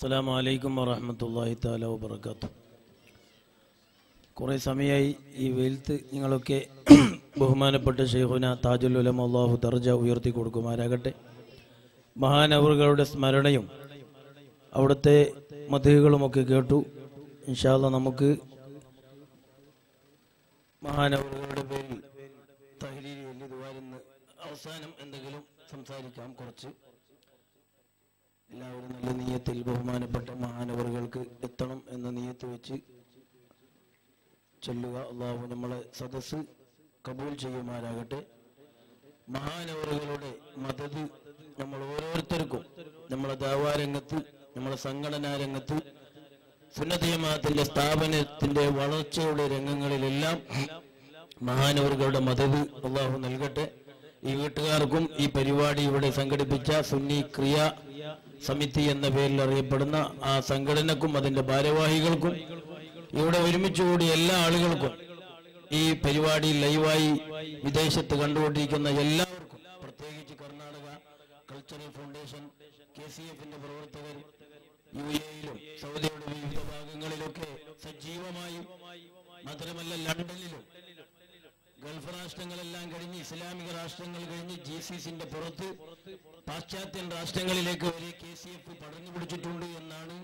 അസ്സാം വലൈക്കും വറഹമത്തല്ലാഹി താല വബർക്കാത്തു കുറേ സമയമായി ഈ വെയിലത്ത് നിങ്ങളൊക്കെ ബഹുമാനപ്പെട്ട ഷെയ്ഖുന താജുൽ ഉലം അള്ളാഹു ദർജ ഉയർത്തി കൊടുക്കുമാരാകട്ടെ മഹാനവറുകളുടെ സ്മരണയും അവിടുത്തെ മതകളുമൊക്കെ കേട്ടു ഇൻഷാല്ല നമുക്ക് മഹാനവറുകളുടെ പേരിൽ തഹലീൽ വലിയ ദുവാരെന്ന് അവസാനം എന്തെങ്കിലും സംസാരിക്കാം കുറച്ച് എല്ലാവരും നല്ല നീയത്തിൽ ബഹുമാനപ്പെട്ട മഹാനവറുകൾക്ക് എത്തണം എന്ന നീയത്ത് വെച്ച് ചൊല്ലുക അള്ളാഹു നമ്മളെ സദസ്സ് കബൂൽ ചെയ്യുമാരാകട്ടെ മഹാനവറുകളുടെ മദത് നമ്മൾ ഓരോരുത്തർക്കും നമ്മളെ ദാവാരംഗത്ത് നമ്മളെ സംഘടനാ രംഗത്ത് സുന്നതീയമാത്തിന്റെ സ്ഥാപനത്തിന്റെ വളർച്ചയുടെ രംഗങ്ങളിലെല്ലാം മഹാനവറുകളുടെ മദത് അള്ളാഹു നൽകട്ടെ ഈ വീട്ടുകാർക്കും ഈ പരിപാടി ഇവിടെ സംഘടിപ്പിച്ച സുന്നി ക്രിയ സമിതി എന്ന പേരിൽ അറിയപ്പെടുന്ന ആ സംഘടനക്കും അതിന്റെ ഭാരവാഹികൾക്കും ഇവിടെ ഒരുമിച്ച് കൂടിയ എല്ലാ ആളുകൾക്കും ഈ പരിപാടി ലൈവായി വിദേശത്ത് കണ്ടുകൊണ്ടിരിക്കുന്ന എല്ലാവർക്കും പ്രത്യേകിച്ച് Karnataka cultural foundation K C എഫിന്റെ പ്രവർത്തകർ യു എയിലും സൗദിയുടെ വിവിധ ഭാഗങ്ങളിലൊക്കെ സജീവമായി മാത്രമല്ല ലണ്ടനിലും ഗൾഫ് രാഷ്ട്രങ്ങളെല്ലാം കഴിഞ്ഞ് ഇസ്ലാമിക രാഷ്ട്രങ്ങൾ കഴിഞ്ഞ് ജി സി സിന്റെ പുറത്ത് പാശ്ചാത്യൻ രാഷ്ട്രങ്ങളിലേക്ക് വരെ കെ സി എഫ് പടർന്നു പിടിച്ചിട്ടുണ്ട് എന്നാണ്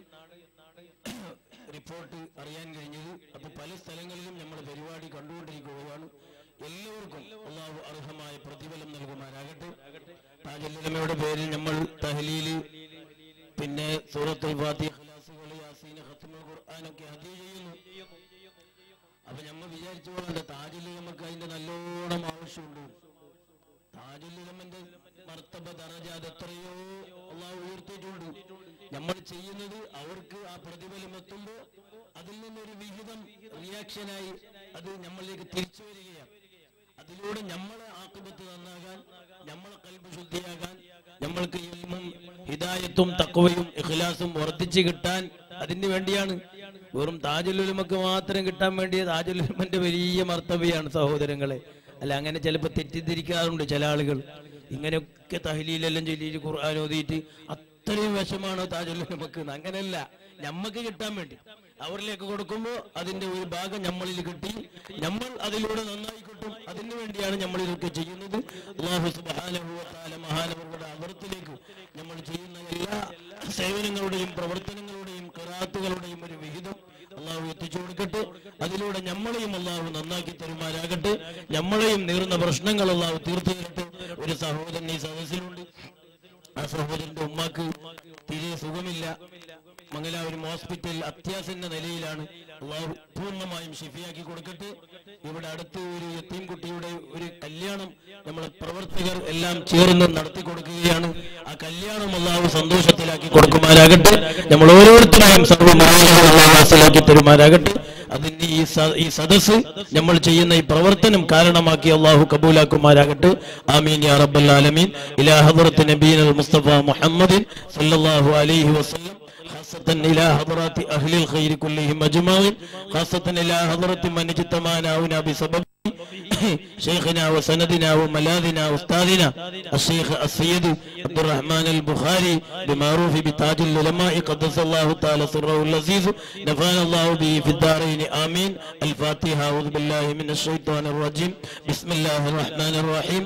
റിപ്പോർട്ട് അറിയാൻ കഴിഞ്ഞത് അപ്പൊ പല സ്ഥലങ്ങളിലും നമ്മൾ പരിപാടി കണ്ടുകൊണ്ടിരിക്കുകയാണ് എല്ലാവർക്കും അള്ളാഹു അർഹമായ പ്രതിഫലം നൽകുമാരാകട്ടെ താജല്ലുലമയുടെ പേരിൽ നമ്മൾ തഹലീല് പിന്നെ സൂറത്തുൽ ഫാത്തിഹ ഖലാസുകൾ, യാസീൻ, ഖത്മുൽ ഖുർആനൊക്കെ ഹദീ ചെയ്യുന്നു അപ്പൊ നമ്മ വിചാരിച്ചു പോകണ്ട താജുൽ നമുക്ക് അതിന്റെ നല്ലോണം ആവശ്യമുണ്ട് താജുല്ലുലമന്റെ മർത്തബ ദറജ അത് എത്രയോ അള്ളാഹു ഉയർത്തിയിട്ടുണ്ട് നമ്മൾ ചെയ്യുന്നത് അവർക്ക് ആ പ്രതിഫലം എത്തുമ്പോ അതിൽ നിന്നൊരു വിഹിതം റിയാക്ഷനായി അത് നമ്മളിലേക്ക് തിരിച്ചു വരികയാണ് അതിലൂടെ നമ്മളെ ആക്കുപത്ത് നന്നാകാൻ നമ്മളെ കൽബ് ശുദ്ധിയാകാൻ നമ്മൾക്ക് ഇൽമും ഹിദായത്തും തക്കവയും ഇഖ്ലാസും വർദ്ധിച്ചു കിട്ടാൻ അതിന് വേണ്ടിയാണ് വെറും താജുലുലമക്ക് മാത്രം കിട്ടാൻ വേണ്ടി താജുലുലമന്റെ വലിയ മർത്തവ്യാണ് സഹോദരങ്ങളെ അല്ല അങ്ങനെ ചിലപ്പോൾ തെറ്റിദ്ധരിക്കാറുണ്ട് ചില ആളുകൾ ഇങ്ങനെയൊക്കെ തഹലീലെല്ലാം ചൊല്ലിയിട്ട് ഖുർആൻ ഓതിയിട്ട് അത്രയും വിഷമാണോ താജുലുലമക്ക് അങ്ങനെയല്ല നമ്മക്ക് കിട്ടാൻ വേണ്ടി അവരിലേക്ക് കൊടുക്കുമ്പോൾ അതിന്റെ ഒരു ഭാഗം നമ്മളിൽ കിട്ടി നമ്മൾ അതിലൂടെ നന്നായി കിട്ടും അതിനു വേണ്ടിയാണ് നമ്മൾ ഇതൊക്കെ ചെയ്യുന്നത് അല്ലാഹു സുബ്ഹാനഹു വ തആല മഹാനവരുടെ അമൃത്തിലേക്ക് നമ്മൾ ചെയ്യുന്ന എല്ലാ സേവനങ്ങളുടെയും പ്രവർത്തനങ്ങളുടെയും കറാത്തുകളുടെയും ഒരു വിഹിതം അള്ളാഹു എത്തിച്ചു കൊടുക്കട്ടെ അതിലൂടെ നമ്മളെയും അള്ളാഹു നന്നാക്കി തരുമാരാകട്ടെ നമ്മളെയും നേർന്ന പ്രശ്നങ്ങൾ അള്ളാഹു തീർത്തു തരട്ടെ ഒരു സഹോദരൻ ഈ സദസ്സിലുണ്ട് ആ സഹോദരന്റെ ഉമ്മാക്ക് തീരെ സുഖമില്ല മംഗലാപുരം ഹോസ്പിറ്റലിൽ അത്യാസന്ന നിലയിലാണ് അള്ളാഹു പൂർണ്ണമായും ഷിഫിയാക്കി കൊടുക്കട്ടെ ഇവിടെ അടുത്ത് ഒരു യത്തീം കുട്ടിയുടെ ഒരു കല്യാണം നമ്മളെ പ്രവർത്തകർ എല്ലാം ചേർന്ന് നടത്തി കൊടുക്കുകയാണ് ആ കല്യാണം അള്ളാഹു സന്തോഷത്തിലാക്കി കൊടുക്കുമാരാകട്ടെ നമ്മൾ ഓരോരുത്തരെയും സർവ്വമാക്കി തരുമാരാകട്ടെ അതിന് ഈ സ- ഈ സദസ് നമ്മൾ ചെയ്യുന്ന ഈ പ്രവർത്തനം കാരണമാക്കി അള്ളാഹു കബൂലാക്കുമാരാകട്ടെ ആമീൻ യാ റബ്ബൽ ആലമീൻ ഇലാ ഹദ്റത്ത് നബീനൽ മുസ്തഫ മുഹമ്മദിൻ സല്ലല്ലാഹു അലൈഹി വസല്ലം خاصة إلى حضرات أهل الخير كلهم أجمعين خاصة إلى حضرة من اجتمعنا هنا بسبب شيخنا وسندنا وملاذنا وأستاذنا الشيخ السيد عبد الرحمن البخاري بمعروف بتاج العلماء قدس الله تعالى سره اللذيذ نفعنا الله به في الدارين آمين الفاتحة أعوذ بالله من الشيطان الرجيم بسم الله الرحمن الرحيم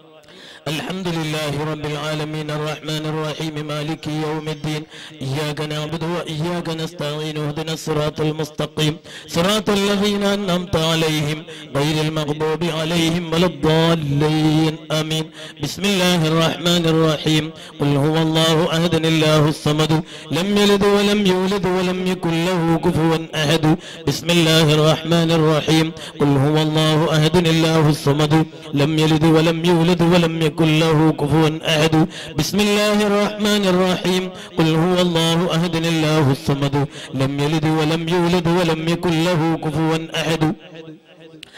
الحمد لله رب العالمين الرحمن الرحيم مالك يوم الدين إياك نعبد وإياك نستعين اهدنا الصراط المستقيم صراط الذين أنعمت عليهم غير المغضوب عليهم ولا الضالين آمين بسم الله الرحمن الرحيم قل هو الله أحد الله الصمد لم يلد ولم يولد ولم يكن له كفوا أحد بسم الله الرحمن الرحيم قل هو الله أحد الله الصمد لم يلد ولم يولد ولم يكن له كفوا أحد بسم الله الرحمن الرحيم قل هو الله أحد الله الصمد لم يلد ولم يولد ولم يكن له كفوا أحد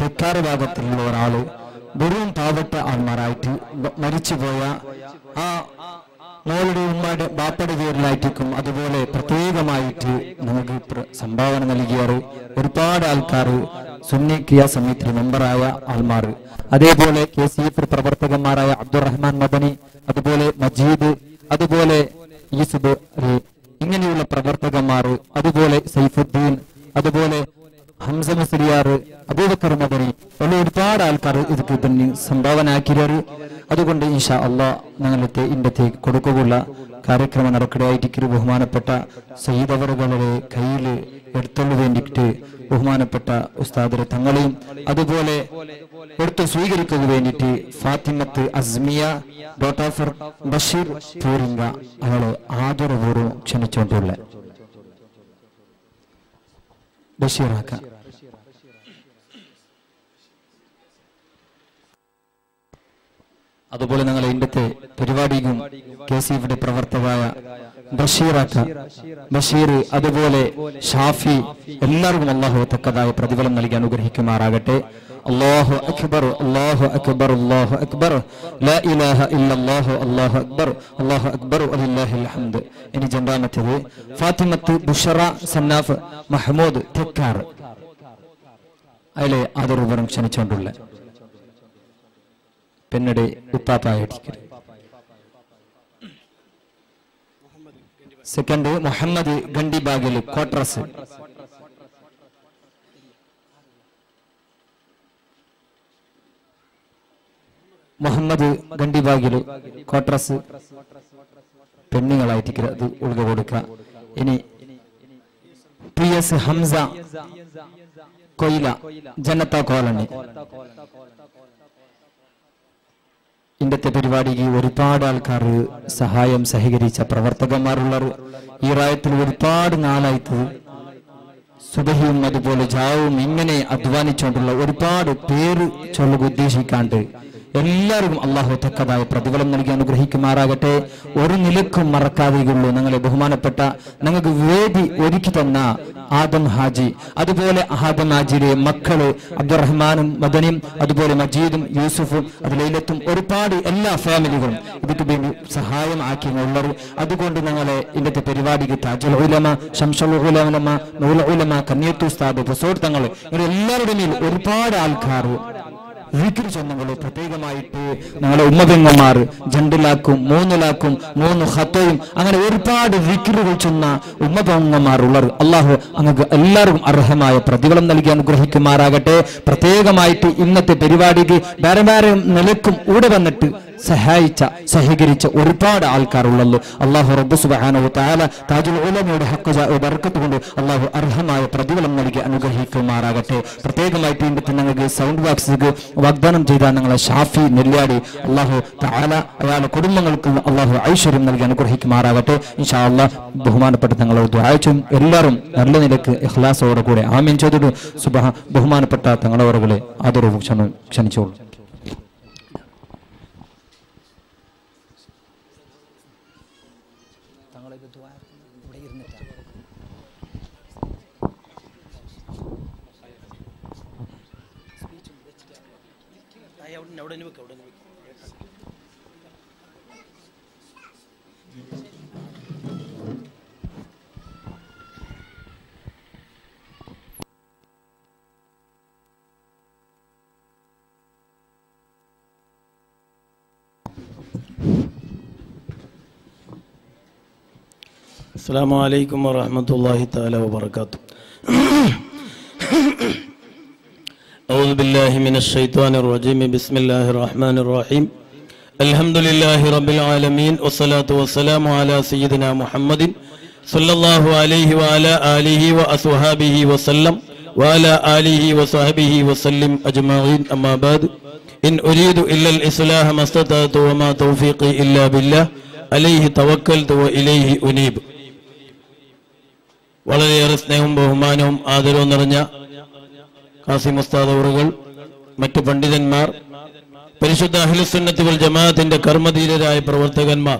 തെക്കാറ് ഭാഗത്തിലുള്ള ഒരാള് വെറും പാവപ്പെട്ട ആൾമാരായിട്ട് മ- മരിച്ചുപോയ ആ മോളുടെ ഉമ്മയുടെ ബാപ്പയുടെ പേരിലായിരിക്കും അതുപോലെ പ്രത്യേകമായിട്ട് നമുക്ക് പ്ര- സംഭാവന നൽകിയാറ് ഒരുപാട് ആൾക്കാർ സുന്നി ക്രിയാ സമിതി മെമ്പറായ ആൾമാർ അതേപോലെ കെ സി എഫ് പ്രവർത്തകന്മാരായ അബ്ദുറഹ്മാൻ മദനി അതുപോലെ മജീദ് അതുപോലെ യൂസുഫ് അലി ഇങ്ങനെയുള്ള പ്രവർത്തകന്മാർ അതുപോലെ സൈഫുദ്ദീൻ അതുപോലെ ഹംസ മുസ്ലിയാർ അബൂബക്കർ മദനി ഉള്ള ഒരുപാട് ആൾക്കാർ ഇതൊക്കെ തന്നെ സംഭാവന ആക്കിയാറ് അതുകൊണ്ട് ഈശാ അള്ളാഹ് ഞങ്ങളത്തെ ഇന്നത്തേക്ക് കൊടുക്കുകയുള്ള കാര്യക്രമം നടക്കുകയായിരിക്കും ബഹുമാനപ്പെട്ട സയ്യിദ് അവറുകളുടെ കയ്യിൽ എടുത്തുള്ളു വേണ്ടിയിട്ട് ബഹുമാനപ്പെട്ട ഉസ്താദരെ തങ്ങളെയും അതുപോലെ എടുത്തു സ്വീകരിക്കുക വേണ്ടിയിട്ട് ഫാത്തിമത്ത് അസ്മിയ ഡോക്ടർ ബഷീർ പൂരിങ്ക അയാളെ ആദരപൂർവ്വം ക്ഷണിച്ചുകൊണ്ടുള്ള ബഷീറാക്ക അതുപോലെ ഞങ്ങൾ ഇന്നത്തെ പരിപാടിക്കും കെ സി എഫിന്റെ പ്രവർത്തകരായ ബഷീറാക്ക ബഷീർ അതുപോലെ ഷാഫി എല്ലാവർക്കും അള്ളാഹു തക്കതായ പ്രതിഫലം നൽകി അനുഗ്രഹിക്കുമാറാകട്ടെ അള്ളാഹു അക്ബർ അള്ളാഹു അക്ബർ അള്ളാഹു അക്ബർ ലാ ഇലാഹ ഇല്ലല്ലാഹു അള്ളാഹു അക്ബർ അള്ളാഹു അക്ബർ വലില്ലാഹിൽ ഹംദ് ഇനി രണ്ടാമത്തേത് ഫാത്തിമത്ത് ബുഷറ സന്നാഫ് മഹ്മൂദ് തെക്കാർ അയാളെ ആദരവുപരം ക്ഷണിച്ചുകൊണ്ടുള്ള പിന്നീട് ഉപ്പാപ്പായിരിക്കരുത് സെക്കൻഡ് മുഹമ്മദ് ഗണ്ടിബാഗിൽ ക്വാർട്ടർസ് മുഹമ്മദ് ഗണ്ടിബാഗിൽ ക്വാർട്ടർസ് പെണ്ണുങ്ങളായിരിക്കരുത് അത് ഉൾക കൊടുക്കുക ഇനി പി എസ് ഹംസ കൊയില ജനത കോളനി ഇന്നത്തെ പരിപാടിക്ക് ഒരുപാട് ആൾക്കാർ സഹായം സഹകരിച്ച പ്രവർത്തകന്മാരുള്ളവർ ഈ റായത്തിൽ ഒരുപാട് നാളായിട്ട് സുബഹിയും അതുപോലെ ജാവും ഇങ്ങനെ അധ്വാനിച്ചുകൊണ്ടുള്ള ഒരുപാട് പേര് ചൊല്ലുക ഉദ്ദേശിക്കാണ്ട് എല്ലാവർക്കും അള്ളാഹു തക്കതായ പ്രതിഫലം നൽകി അനുഗ്രഹിക്കുമാറാകട്ടെ ഒരു നിലക്കും മറക്കാതെയുള്ളൂ ഞങ്ങളെ ബഹുമാനപ്പെട്ട ഞങ്ങൾക്ക് വേദി ഒരുക്കി തന്ന ആദം ഹാജി അതുപോലെ ആദം ഹാജിയുടെ മക്കള് അബ്ദുറഹ്മാനും മദനിയും അതുപോലെ മജീദും യൂസുഫും അതിലെത്തും ഒരുപാട് എല്ലാ ഫാമിലികളും ഇതൊക്കെ വേണ്ടി സഹായം ആക്കി ഉള്ളവർ അതുകൊണ്ട് ഞങ്ങളെ ഇന്നത്തെ പരിപാടിക്ക് താജുൽ ഉലമ ഷംഷുൽ ഉലമ നൂൽ ഉലമ കന്യത്തു ഉസ്താദ് പ്രസോട് തങ്ങൾ ഇങ്ങനെ എല്ലാവരുടെ മേൽ ഒരുപാട് ആൾക്കാർ വിക്രി ചൊന്നങ്ങള് പ്രത്യേകമായിട്ട് ഞങ്ങളെ ഉമ്മപെങ്ങന്മാർ രണ്ടിലാക്കും മൂന്നിലാക്കും മൂന്ന് ഹത്തോയും അങ്ങനെ ഒരുപാട് വിക്രുകൾ ചൊന്ന ഉമ്മപെങ്ങന്മാർ ഉള്ളത് അള്ളാഹു അങ്ങക്ക് എല്ലാവർക്കും അർഹമായ പ്രതിഫലം നൽകി അനുഗ്രഹിക്കുമാറാകട്ടെ പ്രത്യേകമായിട്ട് ഇന്നത്തെ പരിപാടിക്ക് വേറെ വേറെ നിലക്കും ഇവിടെ വന്നിട്ട് സഹായിച്ച സഹകരിച്ച ഒരുപാട് ആൾക്കാർ ഉള്ളല്ലോ അള്ളാഹു റബ്ബു സുബ്ഹാനഹു തആല താജുൽ ഉലമയുടെ ഹക്ക് ജാ- ബർക്കത്ത് കൊണ്ട് അള്ളാഹു അർഹമായ പ്രതിഫലം നൽകി അനുഗ്രഹിക്കുമാറാകട്ടെ പ്രത്യേകമായിട്ട് ഇന്നത്തെ ഞങ്ങൾക്ക് സൗണ്ട് ബോക്സ് വാഗ്ദാനം ചെയ്ത ഞങ്ങളെ ഷാഫി നെല്ലിയാടി അള്ളാഹു തആല അയാളുടെ കുടുംബങ്ങൾക്ക് അള്ളാഹു ഐശ്വര്യം നൽകി അനുഗ്രഹിക്കുമാറാകട്ടെ ഇൻഷാ അള്ളാഹ് ബഹുമാനപ്പെട്ട തങ്ങളോട് ദ്വായച്ചും എല്ലാവരും നല്ല നിലക്ക് ഇഖ്ലാസോടെ കൂടെ ആമീൻ ചെയ്തിട്ട് സുബഹ ബഹുമാനപ്പെട്ട തങ്ങളവറുകളെ ആദരവ് ക്ഷണ ക്ഷണിച്ചോളൂ അവിടെ വെക്കാം അവിടെ വെക്കാം السلام عليكم ورحمة الله تعالى وبركاته أعوذ بالله من الشيطان الرجيم بسم الله الرحمن الرحيم الحمد لله رب العالمين والصلاة والسلام على سيدنا محمد صلى الله عليه وعلى آله وأصحابه وسلم وعلى آله وصحبه وسلم أجمعين أما بعد إن أريد إلا الإصلاح ما استطعت وما توفيقي إلا بالله عليه توكلت وإليه أنيب വളരെയേറെ സ്നേഹവും ബഹുമാനവും ആദരവും നിറഞ്ഞ കാസിം ഉസ്താദ് അവറുകൾ മറ്റു പണ്ഡിതന്മാർ പരിശുദ്ധ അഖിലുസുന്നത്ത് വൽ ജമാഅത്തിന്റെ കർമ്മധീരരായ പ്രവർത്തകന്മാർ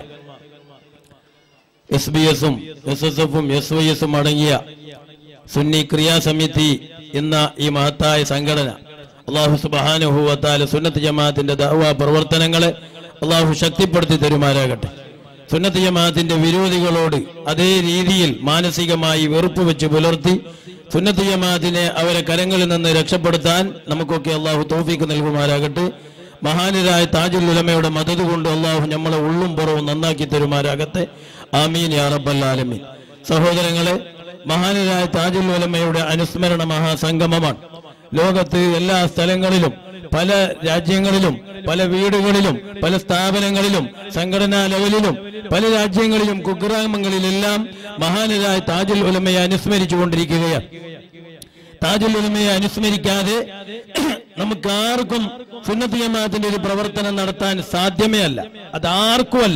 എസ് ബി എസും എസ് എസ് എഫും എസ് വൈ എസും അടങ്ങിയ സുന്നി ക്രിയാ സമിതി എന്ന ഈ മഹത്തായ സംഘടന അള്ളാഹു സുബാനുഭൂവത്താല സുന്നത്ത് ജമാഅത്തിന്റെ ദഅവാ പ്രവർത്തനങ്ങളെ അള്ളാഹു ശക്തിപ്പെടുത്തി തരുമാരാകട്ടെ സുന്നത്ത് ജമാഅത്തിന്റെ വിരോധികളോട് അതേ രീതിയിൽ മാനസികമായി വെറുപ്പ് വെച്ച് പുലർത്തി സുന്നത്ത് ജമാഅത്തിനെ അവരെ കരങ്ങളിൽ നിന്ന് രക്ഷപ്പെടുത്താൻ നമുക്കൊക്കെ അള്ളാഹു തോഫീക്ക് നൽകുമാരാകട്ടെ മഹാനരായ താജുൽ ഉലമയുടെ മദത് കൊണ്ട് അള്ളാഹു നമ്മളെ ഉള്ളും പുറവും നന്നാക്കി തരുമാരാകട്ടെ ആമീൻ യാ റബ്ബൽ ആലമീൻ സഹോദരങ്ങളെ മഹാനരായ താജുൽ ഉലമയുടെ അനുസ്മരണ മഹാസംഗമമാണ് ലോകത്ത് എല്ലാ സ്ഥലങ്ങളിലും പല രാജ്യങ്ങളിലും പല വീടുകളിലും പല സ്ഥാപനങ്ങളിലും സംഘടനാ ലെവലിലും പല രാജ്യങ്ങളിലും കുഗ്രാമങ്ങളിലെല്ലാം മഹാനരായ താജുൽ ഉലമയെ അനുസ്മരിച്ചു കൊണ്ടിരിക്കുകയാണ് താജുൽ ഉലമയെ അനുസ്മരിക്കാതെ നമുക്ക് ആർക്കും സുന്നത്ത് ജമാഅത്തിന്റെ ഒരു പ്രവർത്തനം നടത്താൻ സാധ്യമേ അല്ല അത് ആർക്കുമല്ല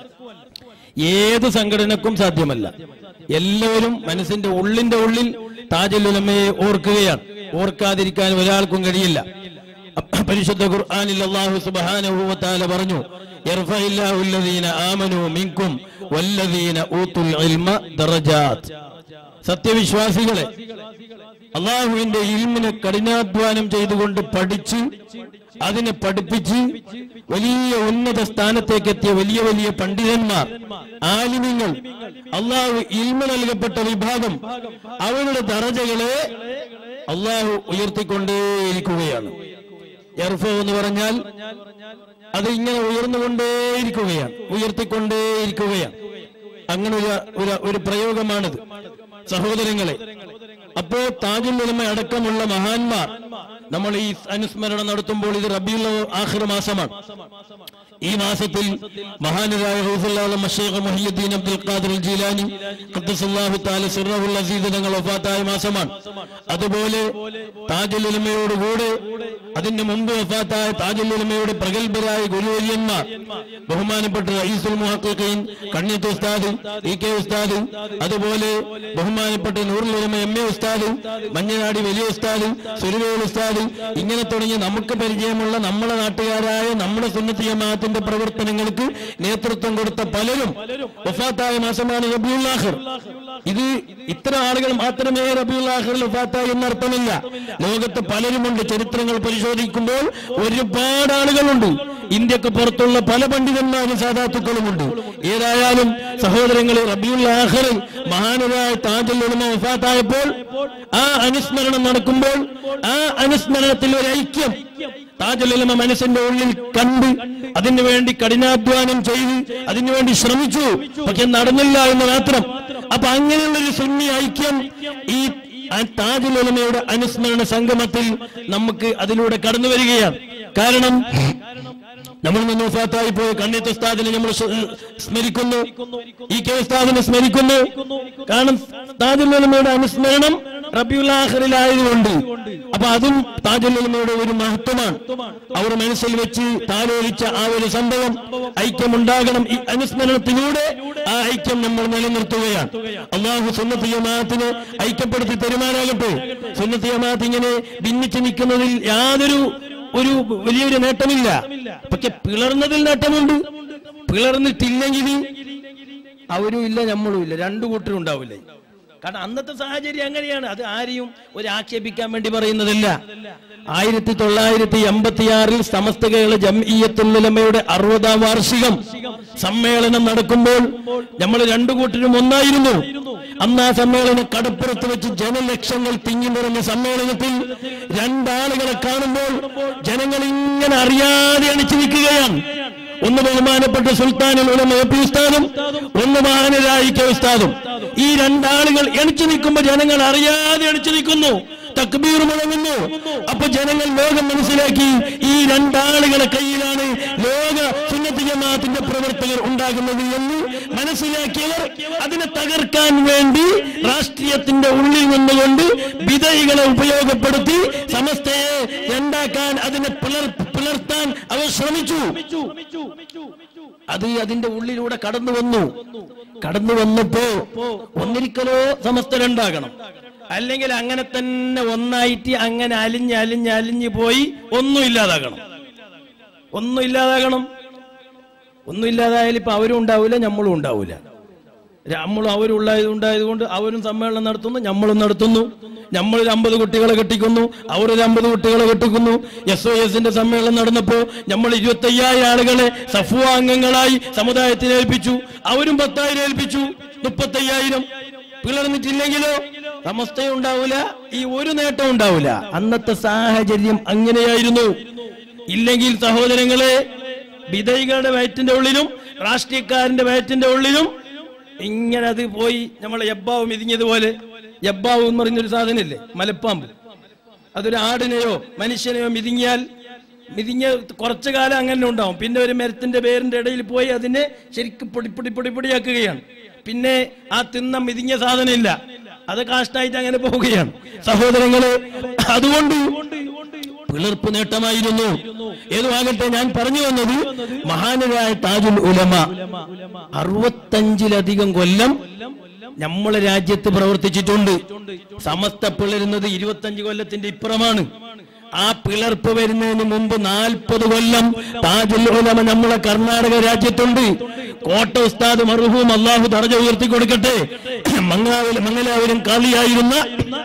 ഏത് സംഘടനക്കും സാധ്യമല്ല എല്ലാവരും മനസ്സിന്റെ ഉള്ളിന്റെ ഉള്ളിൽ താജുൽ ഉലമയെ ഓർക്കുകയാണ് ഓർക്കാതിരിക്കാൻ ഒരാൾക്കും കഴിയില്ല അപ്പ- പരിശുദ്ധ ഖുർആനിൽ അല്ലാഹു സുബ്ഹാനഹു വ തആല പറഞ്ഞു യർഫഇല്ലാഹു അല്ലദീന ആമനു മിൻകും വല്ലദീന ഊത്തുൽ ഇൽമ ദറജാത്ത് സത്യവിശ്വാസികളെ അള്ളാഹുവിന്റെ ഇൽമിനെ കഠിനാധ്വാനം ചെയ്തുകൊണ്ട് പഠിച്ച് അതിനെ പഠിപ്പിച്ച് വലിയ ഉന്നത സ്ഥാനത്തേക്ക് എത്തിയ വലിയ വലിയ പണ്ഡിതന്മാർ ആലിമ്യങ്ങൾ അള്ളാഹു ഇൽമ നൽകപ്പെട്ട വിഭാഗം അവരുടെ ദറജകളെ അള്ളാഹു ഉയർത്തിക്കൊണ്ടേയിരിക്കുകയാണ് എർഫോ എന്ന് പറഞ്ഞാൽ അത് ഇങ്ങനെ ഉയർന്നുകൊണ്ടേയിരിക്കുകയാണ് ഉയർത്തിക്കൊണ്ടേയിരിക്കുകയാണ് അങ്ങനെ ഒരു ഒരു ഒരു പ്രയോഗമാണിത് സഹോദരങ്ങളെ അപ്പോ താജുൽ ഉലമ അടക്കമുള്ള മഹാന്മാർ നമ്മൾ ഈ അനുസ്മരണം നടത്തുമ്പോൾ ഇത് റബിയുള്ള ആഖിർ മാസമാണ് ഈ മാസത്തിൽ മഹാനരായ ഹൗസുല്ലാഹ് മഷേഖ് മുഹിയുദ്ദീൻ അബ്ദുൽ ഖാദിർ അൽ ജീലാനി ഖദ്ദസല്ലാഹു തആല സിർറഹുൽ അസീദ് തങ്ങൾ വഫാത്തായ മാസമാണ് അതുപോലെ താജുൽ ഉലമയോടുകൂടെ അതിന്റെ മുമ്പ് വഫാത്തായ താജുൽ ഉലമയുടെ പ്രഗത്ഭരായ ഗുരുവര്യന്മാർ ബഹുമാനപ്പെട്ട റഈസുൽ മുഹഖഖീൻ കണ്ണിയത്ത് ഉസ്താദ് ഇ കെ ഉസ്താദ് അതുപോലെ ബഹുമാനപ്പെട്ട നൂറുൽ ഉലമ എം എ ഉസ്താദ് മഞ്ഞനാടി വലിയ ഉസ്താദ് സുരുവേൽ ഉസ്താദ് ഇങ്ങനെ തുടങ്ങിയ നമുക്ക് പരിചയമുള്ള നമ്മുടെ നാട്ടുകാരായ നമ്മുടെ സുന്നത്ത് ജമാഅത്തിന്റെ പ്രവർത്തനങ്ങൾക്ക് നേതൃത്വം കൊടുത്ത പലരും വഫാത്തായ മാസമാണ് റബിയുൽ ആഖിർ ഇത് ഇത്ര ആളുകൾ മാത്രമേ റബിയുൽ ആഖിറിൽ വഫാത്തായി എന്നർത്ഥമില്ല ലോകത്ത് പലരുമുണ്ട് ചരിത്രങ്ങൾ പരിശോധിക്കുമ്പോൾ ഒരുപാട് ആളുകളുണ്ട് ഇന്ത്യക്ക് പുറത്തുള്ള പല പണ്ഡിതന്മാരും സാധാത്തുക്കളുമുണ്ട് ഏതായാലും സഹോദരങ്ങളെ റബിയുൽ ആഖിറിൽ മഹാനരായ താജുൽ ഉലമ വഫാത്തായപ്പോൾ ആ അനുസ്മരണം നടക്കുമ്പോൾ ആ അനുസ്മരണത്തിൽ ഒരു ഐക്യം താജുൽ ഉലമ മനസ്സിന്റെ ഉള്ളിൽ കണ്ട് അതിനു വേണ്ടി കഠിനാധ്വാനം ചെയ്ത് അതിനുവേണ്ടി ശ്രമിച്ചു പക്ഷെ നടന്നില്ല എന്ന് മാത്രം അപ്പൊ അങ്ങനെയുള്ള ഒരു സുന്നി ഐക്യം ഈ ആ താജുൽ ഉലമയുടെ അനുസ്മരണ സംഗമത്തിൽ നമുക്ക് അതിലൂടെ കടന്നു വരികയാണ് കാരണം നമ്മൾ നിന്ന് വഫാത്തായി പോയ കണ്ണിയത്ത് ഉസ്താദിനെ നമ്മൾ സ്- സ്മരിക്കുന്നു ഈ കെ ഉസ്താദിനെ സ്മരിക്കുന്നു കാരണം താജുൽ ഉലമയുടെ അനുസ്മരണം റബിയുൽ ആഖിറിലായതുകൊണ്ട് അപ്പൊ അതും താജുൽ ഉലമയുടെ ഒരു മഹത്വമാണ് അവർ മനസ്സിൽ വെച്ച് താലോലിച്ച ആ ഒരു സംഭവം ഐക്യമുണ്ടാകണം ഈ അനുസ്മരണത്തിലൂടെ ആ ഐക്യം നമ്മൾ നിലനിർത്തുകയാണ് അള്ളാഹു സുന്നത്ത് ജമാഅത്തിനെ ഐക്യപ്പെടുത്തി തരുമാനാകട്ടെ സുന്നത്ത് ജമാഅത്ത് ഇങ്ങനെ ഭിന്നിച്ച് നിൽക്കുന്നതിൽ യാതൊരു ഒരു വലിയൊരു നേട്ടമില്ല പക്ഷെ പിളർന്നതിൽ നേട്ടമുണ്ട് പിളർന്നിട്ടില്ലെങ്കിൽ അവരും ഇല്ല നമ്മളും ഇല്ല രണ്ടു കൂട്ടരും ഉണ്ടാവില്ല കാരണം അന്നത്തെ സാഹചര്യം അങ്ങനെയാണ് അത് ആരെയും ഒരു ആക്ഷേപിക്കാൻ വേണ്ടി പറയുന്നതല്ല ആയിരത്തി തൊള്ളായിരത്തി എൺപത്തിയാറിൽ സമസ്ത കേരള ജംഇയ്യത്തുല്ലമയുടെ അറുപതാം വാർഷികം സമ്മേളനം നടക്കുമ്പോൾ നമ്മൾ രണ്ടു കൂട്ടരും ഒന്നായിരുന്നു അന്ന് ആ സമ്മേളനം കടപ്പുറത്ത് വെച്ച് ജനലക്ഷങ്ങൾ തിങ്ങി നിറഞ്ഞ സമ്മേളനത്തിൽ രണ്ടാളുകളെ കാണുമ്പോൾ ജനങ്ങൾ ഇങ്ങനെ അറിയാതെ അണിച്ചു നിൽക്കുകയാണ് ഒന്ന് ബഹുമാനപ്പെട്ട സുൽത്താനുൽ ഉലമ എ പി ഉസ്താദും ഒന്ന് മഹാനരായി കെ ഉസ്താദും ഈ രണ്ടാളുകൾ എണിച്ചു നിൽക്കുമ്പോൾ ജനങ്ങൾ അറിയാതെ എണിച്ചു നിൽക്കുന്നു തക്ബീർ മുഴങ്ങുന്നു അപ്പൊ ജനങ്ങൾ ലോകം മനസ്സിലാക്കി ഈ രണ്ടാളുകളെ കയ്യിലാണ് ലോക സുന്നത്ത് ജമാഅത്തിന്റെ പ്രവർത്തകർ ഉണ്ടാകുന്നത് എന്ന് മനസ്സിലാക്കിയവർ അതിനെ തകർക്കാൻ വേണ്ടി രാഷ്ട്രീയത്തിന്റെ ഉള്ളിൽ നിന്നുകൊണ്ട് വിധയികളെ ഉപയോഗപ്പെടുത്തി സമസ്തയെ രണ്ടാക്കാൻ അതിനെ പിളർ പിളർത്താൻ അവർ ശ്രമിച്ചു അത് അതിന്റെ ഉള്ളിലൂടെ കടന്നു വന്നു കടന്നു വന്നപ്പോ ഒന്നിരിക്കലോ സമസ്ത രണ്ടാകണം അല്ലെങ്കിൽ അങ്ങനെ തന്നെ ഒന്നായിട്ട് അങ്ങനെ അലിഞ്ഞ് അലിഞ്ഞ് അലിഞ്ഞ് പോയി ഒന്നും ഇല്ലാതാകണം ഒന്നും ഇല്ലാതാകണം ഒന്നും ഇല്ലാതായാലും ഇപ്പൊ അവരും ഉണ്ടാവില്ല നമ്മളും ഉണ്ടാവില്ല നമ്മളും അവരും ഉണ്ടായത് ഉണ്ടായതുകൊണ്ട് അവരും സമ്മേളനം നടത്തുന്നു നമ്മളും നടത്തുന്നു നമ്മൾ ഒരു അമ്പത് കുട്ടികളെ കെട്ടിക്കുന്നു അവർ ഒരു അമ്പത് കുട്ടികളെ കെട്ടിക്കുന്നു എസ് ഒ എസിന്റെ സമ്മേളനം നടന്നപ്പോ നമ്മൾ ഇരുപത്തയ്യായിരം ആളുകളെ സഫുവ അംഗങ്ങളായി സമുദായത്തിന് ഏൽപ്പിച്ചു അവരും പത്തായിരം ഏൽപ്പിച്ചു മുപ്പത്തയ്യായിരം പിളർന്നിട്ടില്ലെങ്കിലോ സമസ്ത ഉണ്ടാവില്ല ഈ ഒരു നേട്ടം ഉണ്ടാവില്ല അന്നത്തെ സാഹചര്യം അങ്ങനെയായിരുന്നു ഇല്ലെങ്കിൽ സഹോദരങ്ങളെ വിധൈകളുടെ വയറ്റിന്റെ ഉള്ളിലും രാഷ്ട്രീയക്കാരന്റെ വയറ്റിന്റെ ഉള്ളിലും ഇങ്ങനെ അത് പോയി നമ്മളെ യബ്ബാവ് മിതിഞ്ഞതുപോലെ യബ്ബാവ് എന്ന് പറഞ്ഞൊരു സാധനമില്ലേ മലപ്പാമ്പ് അതൊരു ആടിനെയോ മനുഷ്യനെയോ മിതിങ്ങിയാൽ മിതിഞ്ഞ കുറച്ചു കാലം അങ്ങനെ ഉണ്ടാവും പിന്നെ ഒരു മരത്തിന്റെ പേരിന്റെ ഇടയിൽ പോയി അതിനെ ശരിക്കും പൊടി പൊടി പൊടി പൊടിയാക്കുകയാണ് പിന്നെ ആ തിന്ന മിതിഞ്ഞ സാധനമില്ല അത് കാഷ്ടായിട്ട് അങ്ങനെ പോവുകയാണ് സഹോദരങ്ങള് അതുകൊണ്ട് പിളർപ്പ് നേട്ടമായിരുന്നു ഏതുമാകട്ടെ ഞാൻ പറഞ്ഞു വന്നത് മഹാനരായ താജുൽ ഉലമ അറുപത്തഞ്ചിലധികം കൊല്ലം നമ്മളെ രാജ്യത്ത് പ്രവർത്തിച്ചിട്ടുണ്ട് സമസ്ത പിളരുന്നത് ഇരുപത്തഞ്ച് കൊല്ലത്തിന്റെ ഇപ്പുറമാണ് ആ പിളർപ്പ് വരുന്നതിന് മുമ്പ് നാൽപ്പത് കൊല്ലം താജുൽ ഉലമ നമ്മളെ കർണാടക രാജ്യത്തുണ്ട് കോട്ട ഉസ്താദ് മർഹൂം അള്ളാഹു തറജ ഉയർത്തി കൊടുക്കട്ടെ മംഗലാവിലും മംഗലാവിലും കാളിയായിരുന്ന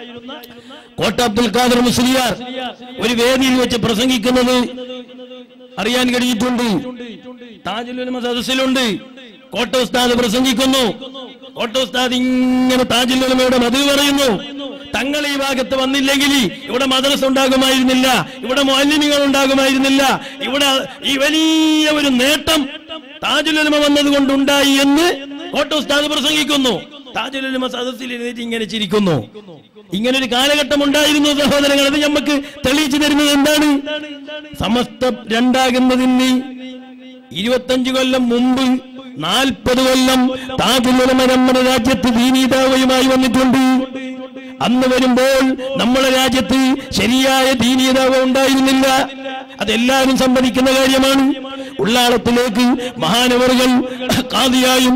കോട്ട അബ്ദുൽ ഖാദർ മുസ്ലിയാർ ഒരു വേദിയിൽ വെച്ച് പ്രസംഗിക്കുന്നത് അറിയാൻ കഴിഞ്ഞിട്ടുണ്ട് താജുലുലമ സദസ്സിലുണ്ട് കോട്ട ഉസ്താദ് പ്രസംഗിക്കുന്നു കോട്ട ഉസ്താദ് ഇങ്ങനെ താജുലുലമയുടെ മതിൽ പറയുന്നു തങ്ങൾ ഈ ഭാഗത്ത് വന്നില്ലെങ്കിൽ ഇവിടെ മദ്രസ ഉണ്ടാകുമായിരുന്നില്ല ഇവിടെ മാലിന്യങ്ങൾ ഉണ്ടാകുമായിരുന്നില്ല ഇവിടെ ഈ വലിയ ഒരു നേട്ടം താജുലുലമ വന്നത് കൊണ്ടുണ്ടായി എന്ന് കോട്ട ഉസ്താദ് പ്രസംഗിക്കുന്നു താജുലുലമ സദസ്സിൽ എഴുന്നേറ്റ് ഇങ്ങനെ ചിരിക്കുന്നു ഇങ്ങനെ ഒരു കാലഘട്ടം ഉണ്ടായിരുന്നു സഹോദരങ്ങൾ അത് നമുക്ക് തെളിയിച്ചു തരുന്നത് എന്താണ് സമസ്ത രണ്ടാകുന്നതിന് ഇരുപത്തഞ്ച് കൊല്ലം മുമ്പ് നാൽപ്പത് കൊല്ലം താജുലുലമ നമ്മുടെ രാജ്യത്ത് ദീനീതാവയുമായി വന്നിട്ടുണ്ട് അന്ന് വരുമ്പോൾ നമ്മുടെ രാജ്യത്ത് ശരിയായ ദീനീയതാവ ഉണ്ടായിരുന്നില്ല അതെല്ലാവരും സമ്മതിക്കുന്ന കാര്യമാണ് ഉള്ളാളത്തിലേക്ക് മഹാനവറുകൾ കാതിയായും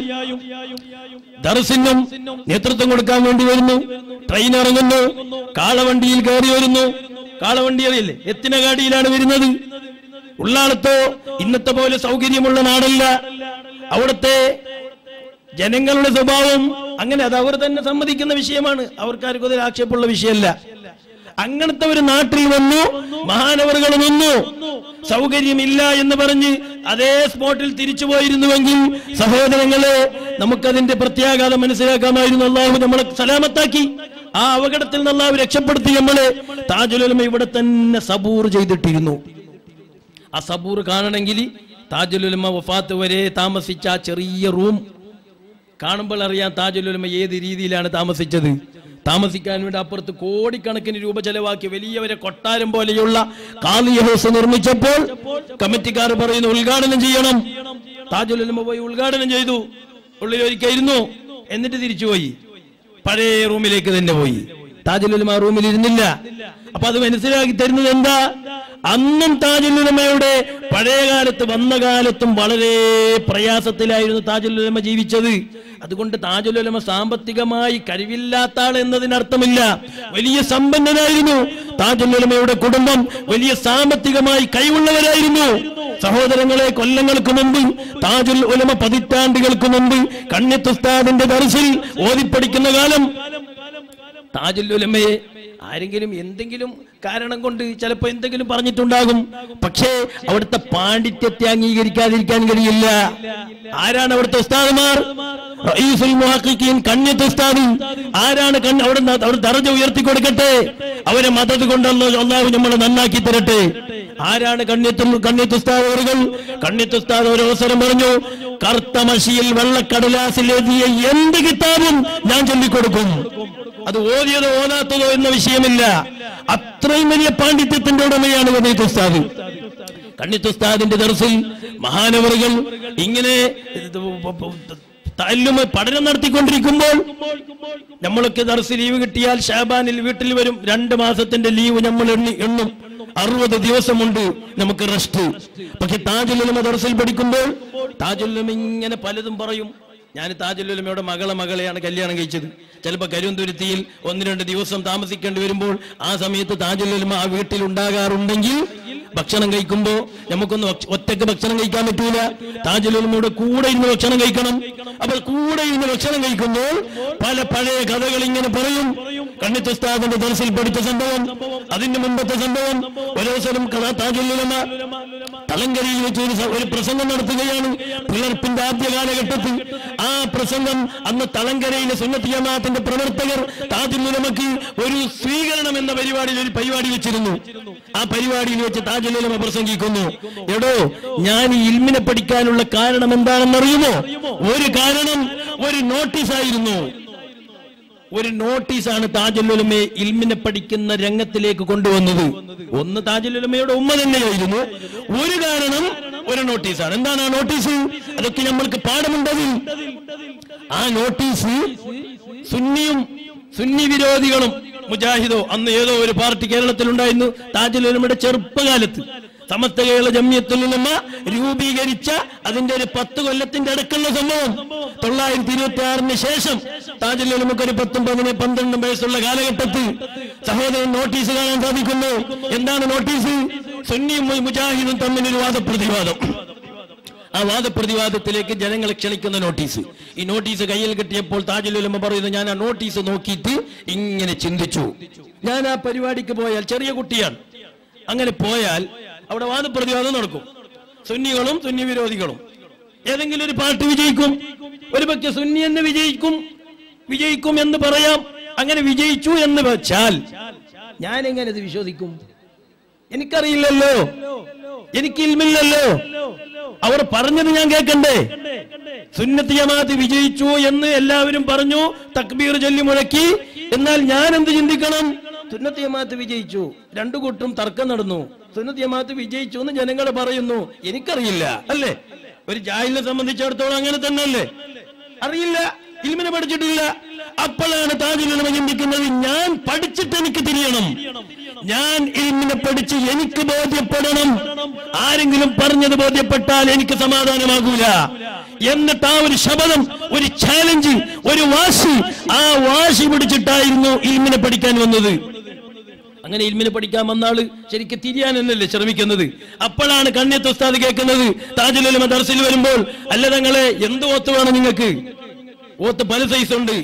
ദർസിനും നേതൃത്വം കൊടുക്കാൻ വേണ്ടി വരുന്നു ട്രെയിൻ ഇറങ്ങുന്നു കാളവണ്ടിയിൽ കയറി വരുന്നു കാളവണ്ടി അറിയില്ലേ എത്തിനകാടിയിലാണ് വരുന്നത് ഉള്ളാളത്തോ ഇന്നത്തെ പോലെ സൗകര്യമുള്ള നാടല്ല അവിടുത്തെ ജനങ്ങളുടെ സ്വഭാവം അങ്ങനെ അത് അവർ തന്നെ സമ്മതിക്കുന്ന വിഷയമാണ് അവർക്കാർക്കും അതിൽ ആക്ഷേപമുള്ള വിഷയമല്ല അങ്ങനത്തെ ഒരു നാട്ടിൽ വന്നു മഹാനവറുകൾ നിന്നു സൗകര്യമില്ല എന്ന് പറഞ്ഞ് അതേ സ്പോട്ടിൽ തിരിച്ചു പോയിരുന്നുവെങ്കിൽ സഹോദരങ്ങളെ നമുക്കതിന്റെ പ്രത്യാഘാതം മനസ്സിലാക്കാമായിരുന്നു അള്ളാഹു നമ്മളെ സലാമത്താക്കി ആ അപകടത്തിൽ നിന്ന് അള്ളാഹു രക്ഷപ്പെടുത്തി നമ്മളെ താജുലമ ഇവിടെ തന്നെ സബൂർ ചെയ്തിട്ടിരുന്നു ആ സബൂർ കാണണമെങ്കിൽ താജുലുലമ വഫാത്ത് വരെ താമസിച്ച ആ ചെറിയ റൂം കാണുമ്പോൾ അറിയാം താജുലുലമ ഏത് രീതിയിലാണ് താമസിച്ചത് താമസിക്കാൻ വേണ്ടി അപ്പുറത്ത് കോടിക്കണക്കിന് രൂപ ചെലവാക്കി വലിയവരെ കൊട്ടാരം പോലെയുള്ള കാലിയ ഹൗസ് നിർമ്മിച്ചപ്പോൾ കമ്മിറ്റിക്കാർ പറയുന്നു ഉദ്ഘാടനം ചെയ്യണം താജുലുലമ പോയി ഉദ്ഘാടനം ചെയ്തു ഉള്ളിൽ ഒരിക്കയിരുന്നു എന്നിട്ട് തിരിച്ചുപോയി പഴയ റൂമിലേക്ക് തന്നെ പോയി താജുലുലമ ആ റൂമിൽ ഇരുന്നില്ല അപ്പൊ അത് മനസ്സിലാക്കി തരുന്നത് എന്താ അന്നും താജുലുലമയുടെ പഴയ കാലത്ത് വന്ന കാലത്തും വളരെ പ്രയാസത്തിലായിരുന്നു താജുലുലമ ജീവിച്ചത് അതുകൊണ്ട് താജുലുലമ സാമ്പത്തികമായി കഴിവില്ലാത്ത ആൾ എന്നതിനർത്ഥമില്ല വലിയ സമ്പന്നനായിരുന്നു താജുലുലമയുടെ കുടുംബം വലിയ സാമ്പത്തികമായി കഴിവുള്ളവരായിരുന്നു സഹോദരങ്ങളെ കൊല്ലങ്ങൾക്ക് മുമ്പ് താജുൽ ഉലമ പതിറ്റാണ്ടുകൾക്ക് മുമ്പ് കണ്യത്തുസ്താദിന്റെ ദർശിൽ ഓതിപ്പടിക്കുന്ന കാലം താജുൽ ഉലമയെ ആരെങ്കിലും എന്തെങ്കിലും കാരണം കൊണ്ട് ചിലപ്പോ എന്തെങ്കിലും പറഞ്ഞിട്ടുണ്ടാകും പക്ഷേ അവിടുത്തെ പാണ്ഡിത്യത്തെ അംഗീകരിക്കാതിരിക്കാൻ കഴിയില്ല ആരാണ് അവിടുത്തെ ഉസ്താദുമാർ റഈസുൽ മുഹഖിഖീൻ കണ്യത്ത് ഉസ്താദ് ആരാണ് കണ്ണ് അവിടെ അവിടെ ദറജ ഉയർത്തി കൊടുക്കട്ടെ അവരെ മദത് കൊണ്ടല്ലോ അള്ളാഹു നമ്മളെ നന്നാക്കി തരട്ടെ ആരാണ് കണ്യത്ത് കണ്യത്ത് ഉസ്താദ് അവരുകൾ കണ്യത്ത് ഉസ്താദ് ഒരു അവസരം പറഞ്ഞു കറുത്ത മഷിയിൽ വെള്ളക്കടലാസിൽ എഴുതിയ എന്ത് കിതാബും ഞാൻ ചൊല്ലിക്കൊടുക്കും അത് ഓതിയതോ ഓതാത്തതോ എന്ന വിഷയമില്ല അത്രയും വലിയ പാണ്ഡിത്യത്തിന്റെ ഉടമയാണ് കണ്ണിത്ത് ഉസ്താദ് കണ്ണിത്ത് ഉസ്താദിന്റെ ദർസിൽ മഹാനവറുകൾ ഇങ്ങനെ തല്ലുമ പഠനം നടത്തിക്കൊണ്ടിരിക്കുമ്പോൾ നമ്മളൊക്കെ ദർസ് ലീവ് കിട്ടിയാൽ ഷാബാനിൽ വീട്ടിൽ വരും രണ്ട് മാസത്തിന്റെ ലീവ് നമ്മൾ എണ്ണി എണ്ണും അറുപത് ദിവസമുണ്ട് നമുക്ക് റെസ്റ്റ് പക്ഷെ താജുലുലമ ദർസിൽ പഠിക്കുമ്പോൾ താജുലുലമ ഇങ്ങനെ പലതും പറയും ഞാൻ താജുലുലമയുടെ മകളെ മകളെയാണ് കല്യാണം കഴിച്ചത് ചിലപ്പോൾ കരുവന്തുരുത്തിയിൽ ഒന്ന് രണ്ട് ദിവസം താമസിക്കേണ്ടി വരുമ്പോൾ ആ സമയത്ത് താജുലുലമ ആ വീട്ടിൽ ഉണ്ടാകാറുണ്ടെങ്കിൽ ഭക്ഷണം കഴിക്കുമ്പോൾ നമുക്കൊന്ന് ഒച്ച- ഒറ്റ ഒറ്റക്ക് ഭക്ഷണം കഴിക്കാൻ പറ്റൂല താജുലുലമയുടെ കൂടെ ഇരുന്ന് ഭക്ഷണം കഴിക്കണം അപ്പൊ കൂടെ ഇരുന്ന് ഭക്ഷണം കഴിക്കുമ്പോൾ പല പഴയ കഥകൾ ഇങ്ങനെ പറയും കണ്ണിത്തുസ്താദിന്റെ ദർശയിൽ പഠിച്ച സംഭവം അതിന്റെ മുമ്പത്തെ സംഭവം ഒരവസരം കഥ താജുലുലമ തലങ്കരയിൽ വെച്ച് ഒരു സ- ഒരു പ്രസംഗം നടത്തുകയാണ് പിളർപ്പിന്റെ ആദ്യ കാലഘട്ടത്തിൽ ആ പ്രസംഗം അന്ന് തളങ്കരയിലെ സുന്നത്ത് ജമാഅത്തിന്റെ പ്രവർത്തകർ താജുലുലമക്ക് ഒരു സ്വീകരണം എന്ന പരിപാടിയിൽ ഒരു പരിപാടി വെച്ചിരുന്നു ആ പരിപാടിയിൽ വെച്ച് താജുലുലമ പ്രസംഗിക്കുന്നു എടോ ഞാൻ ഈ ഇൽമിനെ പഠിക്കാനുള്ള കാരണം എന്താണെന്ന് അറിയുമോ ഒരു കാരണം ഒരു നോട്ടീസായിരുന്നു ഒരു നോട്ടീസാണ് താജുലുലമയെ ഇൽമിനെ പഠിക്കുന്ന രംഗത്തിലേക്ക് കൊണ്ടുവന്നത് ഒന്ന് താജുലുലമയുടെ ഉമ്മ തന്നെയായിരുന്നു ഒരു കാരണം ഒരു നോട്ടീസാണ് എന്താണ് ആ നോട്ടീസ് അതൊക്കെ നമ്മൾക്ക് പാഠമുണ്ടതിൽ ആ നോട്ടീസ് സുന്നിയും സുന്നി വിരോധികളും മുജാഹിദോ അന്ന് ഏതോ ഒരു പാർട്ടി കേരളത്തിൽ ഉണ്ടായിരുന്നു താജുലുലമയുടെ ചെറുപ്പകാലത്ത് സമസ്ത കേരള ജമ്യത്തുലുലമ രൂപീകരിച്ച അതിന്റെ ഒരു പത്ത് കൊല്ലത്തിന്റെ അടുക്കുള്ള സംഭവം തൊള്ളായിരത്തി ഇരുപത്തി ആറിന് ശേഷം താജുലുലമക്ക് ഒരു പത്തും പതിനെ പന്ത്രണ്ടും വയസ്സുള്ള കാലഘട്ടത്തിൽ സഹോദരൻ നോട്ടീസ് കാണാൻ സാധിക്കുന്നു എന്താണ് നോട്ടീസ് സുന്നിയും മുജാഹിദും തമ്മിലൊരു വാദപ്രതിവാദം ആ വാദപ്രതിവാദത്തിലേക്ക് ജനങ്ങളെ ക്ഷണിക്കുന്ന നോട്ടീസ് ഈ നോട്ടീസ് കയ്യിൽ കിട്ടിയപ്പോൾ താജുലുലമ പറയുന്നു ഞാൻ ആ നോട്ടീസ് നോക്കിയിട്ട് ഇങ്ങനെ ചിന്തിച്ചു ഞാൻ ആ പരിപാടിക്ക് പോയാൽ ചെറിയ കുട്ടിയാണ് അങ്ങനെ പോയാൽ അവിടെ വാദപ്രതിവാദം നടക്കും സുന്നികളും സുന്നി വിരോധികളും ഏതെങ്കിലും ഒരു പാർട്ടി വിജയിക്കും ഒരു പക്ഷെ സുന്നി എന്ന് വിജയിക്കും വിജയിക്കും എന്ന് പറയാം അങ്ങനെ വിജയിച്ചു എന്ന് വെച്ചാൽ ഞാൻ എങ്ങനെ ഇത് വിശ്വസിക്കും എനിക്കറിയില്ലല്ലോ എനിക്ക് ഇൽമില്ലല്ലോ അവർ പറഞ്ഞത് ഞാൻ കേൾക്കണ്ടേ സുന്നത്ത് ജമാഅത്ത് വിജയിച്ചു എന്ന് എല്ലാവരും പറഞ്ഞു തക്ബീർ ചൊല്ലി മുഴക്കി എന്നാൽ ഞാൻ എന്ത് ചിന്തിക്കണം സുന്നത്ത് ജമാഅത്ത് വിജയിച്ചു രണ്ടു കൂട്ടും തർക്കം നടന്നു സുന്നത്ത് ജമാഅത്ത് വിജയിച്ചു എന്ന് ജനങ്ങൾ പറയുന്നു എനിക്കറിയില്ല അല്ലേ ഒരു ജാഹിലിനെ സംബന്ധിച്ചിടത്തോളം അങ്ങനെ തന്നെ അല്ലേ അറിയില്ല ഇൽമിനെ പഠിച്ചിട്ടില്ല അപ്പോഴാണ് താജുലുലമ ചിന്തിക്കുന്നത് ഞാൻ പഠിച്ചിട്ട് എനിക്ക് തിരിയണം ഞാൻ ഇൽമിനെ പഠിച്ച് എനിക്ക് ബോധ്യപ്പെടണം ആരെങ്കിലും പറഞ്ഞത് ബോധ്യപ്പെട്ടാൽ എനിക്ക് സമാധാനമാകൂല എന്നിട്ട് ആ ഒരു ശബദം ഒരു ചാലഞ്ച് ഒരു വാശി ആ വാശി പിടിച്ചിട്ടായിരുന്നു ഇൽമിനെ പഠിക്കാൻ വന്നത് അങ്ങനെ ഇൽമിനെ പഠിക്കാൻ വന്നാള് ശരിക്കും തിരിയാനെന്നല്ലേ ശ്രമിക്കുന്നത് അപ്പോഴാണ് കണ്ണിയത്ത് ഉസ്താദ് കേൾക്കുന്നത് താജുലുലമ ദർസിൽ വരുമ്പോൾ അല്ല തങ്ങളെ എന്ത് ഓത്ത് വേണം നിങ്ങൾക്ക് ഓത്ത് പല സൈസ് ഉണ്ട്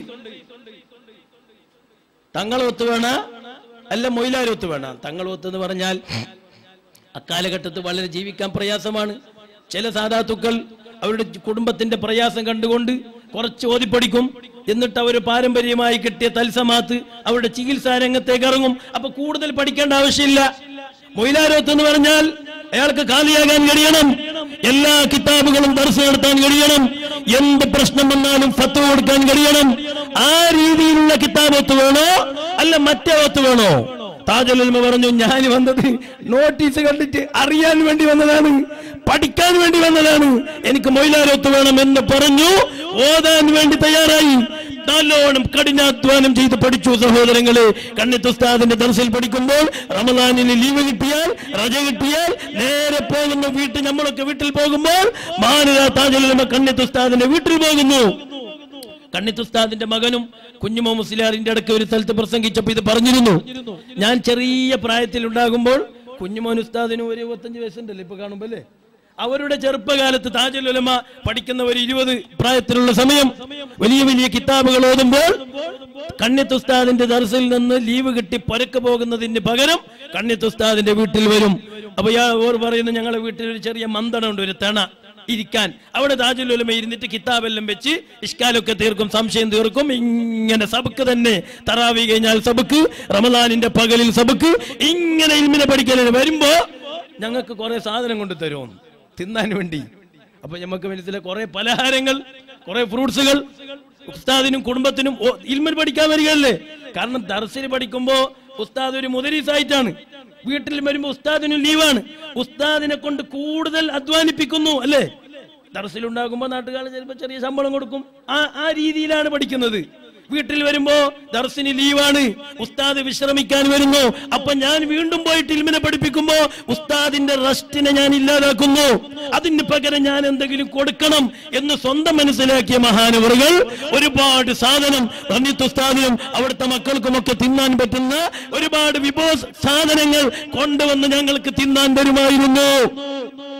തങ്ങളൊത്ത് വേണ അല്ല മൊയിലാരൊത്ത് വേണ തങ്ങളൊത്ത് എന്ന് പറഞ്ഞാൽ അക്കാലഘട്ടത്ത് വളരെ ജീവിക്കാൻ പ്രയാസമാണ് ചില സാധാത്തുക്കൾ അവരുടെ കുടുംബത്തിന്റെ പ്രയാസം കണ്ടുകൊണ്ട് കുറച്ച് ഓതിപ്പടിക്കും എന്നിട്ട് അവർ പാരമ്പര്യമായി കിട്ടിയ തൽസമാത്ത് അവരുടെ ചികിത്സാ രംഗത്തേക്ക് ഇറങ്ങും അപ്പൊ കൂടുതൽ പഠിക്കേണ്ട ആവശ്യമില്ല മൊയിലാരോത്ത് എന്ന് പറഞ്ഞാൽ അയാൾക്ക് കാലിയാകാൻ കഴിയണം എല്ലാ കിതാബുകളും ദർശനം നടത്താൻ കഴിയണം എന്ത് പ്രശ്നം വന്നാലും ഫത്ത് കൊടുക്കാൻ കഴിയണം ആ രീതിയിലുള്ള കിതാബത്ത് വേണോ അല്ല മറ്റേ ഒത്ത് വേണോ താജുലുൽമ പറഞ്ഞു ഞാൻ വന്നത് നോട്ടീസ് കണ്ടിട്ട് അറിയാൻ വേണ്ടി വന്നതാണ് പഠിക്കാൻ വേണ്ടി വന്നതാണ് എനിക്ക് മൊയിലാരൊത്ത് വേണം എന്ന് പറഞ്ഞു ഓതാൻ വേണ്ടി തയ്യാറായി നല്ലോണം കഠിനാധ്വാനം ചെയ്ത് പഠിച്ചു സഹോദരങ്ങളെ കണ്ണിത്തുസ്താദിന്റെ ദർശയിൽ പഠിക്കുമ്പോൾ റമദാനിന് ലീവ് കിട്ടിയാൽ റജ കിട്ടിയാൽ നേരെ പോകുന്ന വീട്ടിൽ നമ്മളൊക്കെ വീട്ടിൽ പോകുമ്പോൾ മാനിത താജുലുൽമ കണ്ണിത്തുസ്താദിന്റെ വീട്ടിൽ പോകുന്നു കണ്ണിത്തുസ്താദിന്റെ മകനും കുഞ്ഞുമോ മുസ്ലിയാറിന്റെ അടുക്ക് ഒരു സ്ഥലത്ത് പ്രസംഗിച്ചപ്പോൾ ഇത് പറഞ്ഞിരുന്നു ഞാൻ ചെറിയ പ്രായത്തിൽ ഉണ്ടാകുമ്പോൾ കുഞ്ഞുമോൻ ഉസ്താദിന് ഒരു ഇരുപത്തഞ്ച് വയസ്സുണ്ടല്ലോ ഇപ്പൊ കാണുമ്പോ അല്ലേ അവരുടെ ചെറുപ്പകാലത്ത് താജുൽ ഉലമ പഠിക്കുന്ന ഒരു ഇരുപത് പ്രായത്തിലുള്ള സമയം വലിയ വലിയ കിതാബുകൾ ഓതുമ്പോൾ കണ്ണിത്ത് ഉസ്താദിന്റെ ദർസിൽ നിന്ന് ലീവ് കിട്ടി പൊരക്ക് പോകുന്നതിന് പകരം കണ്ണിത്ത് ഉസ്താദിന്റെ വീട്ടിൽ വരും അപ്പൊ ഇയാൾ ഓർ പറയുന്നു ഞങ്ങളുടെ വീട്ടിൽ ഒരു ചെറിയ മന്ദണം ഉണ്ട് ഒരു തെണ ഇരിക്കാൻ അവിടെ താജുൽ ഉലമ ഇരുന്നിട്ട് കിതാബെല്ലാം വെച്ച് ഇഷ്കാലൊക്കെ തീർക്കും സംശയം തീർക്കും ഇങ്ങനെ സബക്ക് തന്നെ തറാവി കഴിഞ്ഞാൽ സബക്ക് റമദാനിന്റെ പകലിൽ സബക്ക് ഇങ്ങനെ ഇൽമിനെ പഠിക്കലിന് വരുമ്പോ ഞങ്ങൾക്ക് കുറെ സാധനം കൊണ്ട് തരും തിന്നാൻ വേണ്ടി അപ്പൊ നമുക്ക് മനസ്സിലായി കുറെ പലഹാരങ്ങൾ കുറെ ഫ്രൂട്ട്സുകൾ ഉസ്താദിനും കുടുംബത്തിനും ഓ, ഇൽമിൽ പഠിക്കാൻ വരികയല്ലേ കാരണം ദർസിൽ പഠിക്കുമ്പോ ഉസ്താദ് ഒരു മുദരീസായിട്ടാണ് വീട്ടിൽ വരുമ്പോ ഉസ്താദിന് ലീവാണ് ഉസ്താദിനെ കൊണ്ട് കൂടുതൽ അധ്വാനിപ്പിക്കുന്നു അല്ലേ ദർസിലുണ്ടാകുമ്പോ നാട്ടുകാർ ചിലപ്പോ ചെറിയ ശമ്പളം കൊടുക്കും ആ ആ രീതിയിലാണ് പഠിക്കുന്നത് വീട്ടിൽ വരുമ്പോ ദർസിന് ലീവാണ് ഉസ്താദ് വിശ്രമിക്കാൻ വരുന്നു അപ്പൊ ഞാൻ വീണ്ടും പോയിട്ട് ഇൽമിനെ പഠിപ്പിക്കുമ്പോ ഉസ്താദിന്റെ റെസ്റ്റിനെ ഞാൻ ഇല്ലാതാക്കുന്നു അതിന് പകരം ഞാൻ എന്തെങ്കിലും കൊടുക്കണം എന്ന് സ്വന്തം മനസ്സിലാക്കിയ മഹാനവറുകൾ ഒരുപാട് സാധനം റന്നിത്ത് ഉസ്താദിനും അവിടുത്തെ മക്കൾക്കുമൊക്കെ തിന്നാൻ പറ്റുന്ന ഒരുപാട് വിഭവ സാധനങ്ങൾ കൊണ്ടുവന്ന് ഞങ്ങൾക്ക് തിന്നാൻ തരുമായിരുന്നു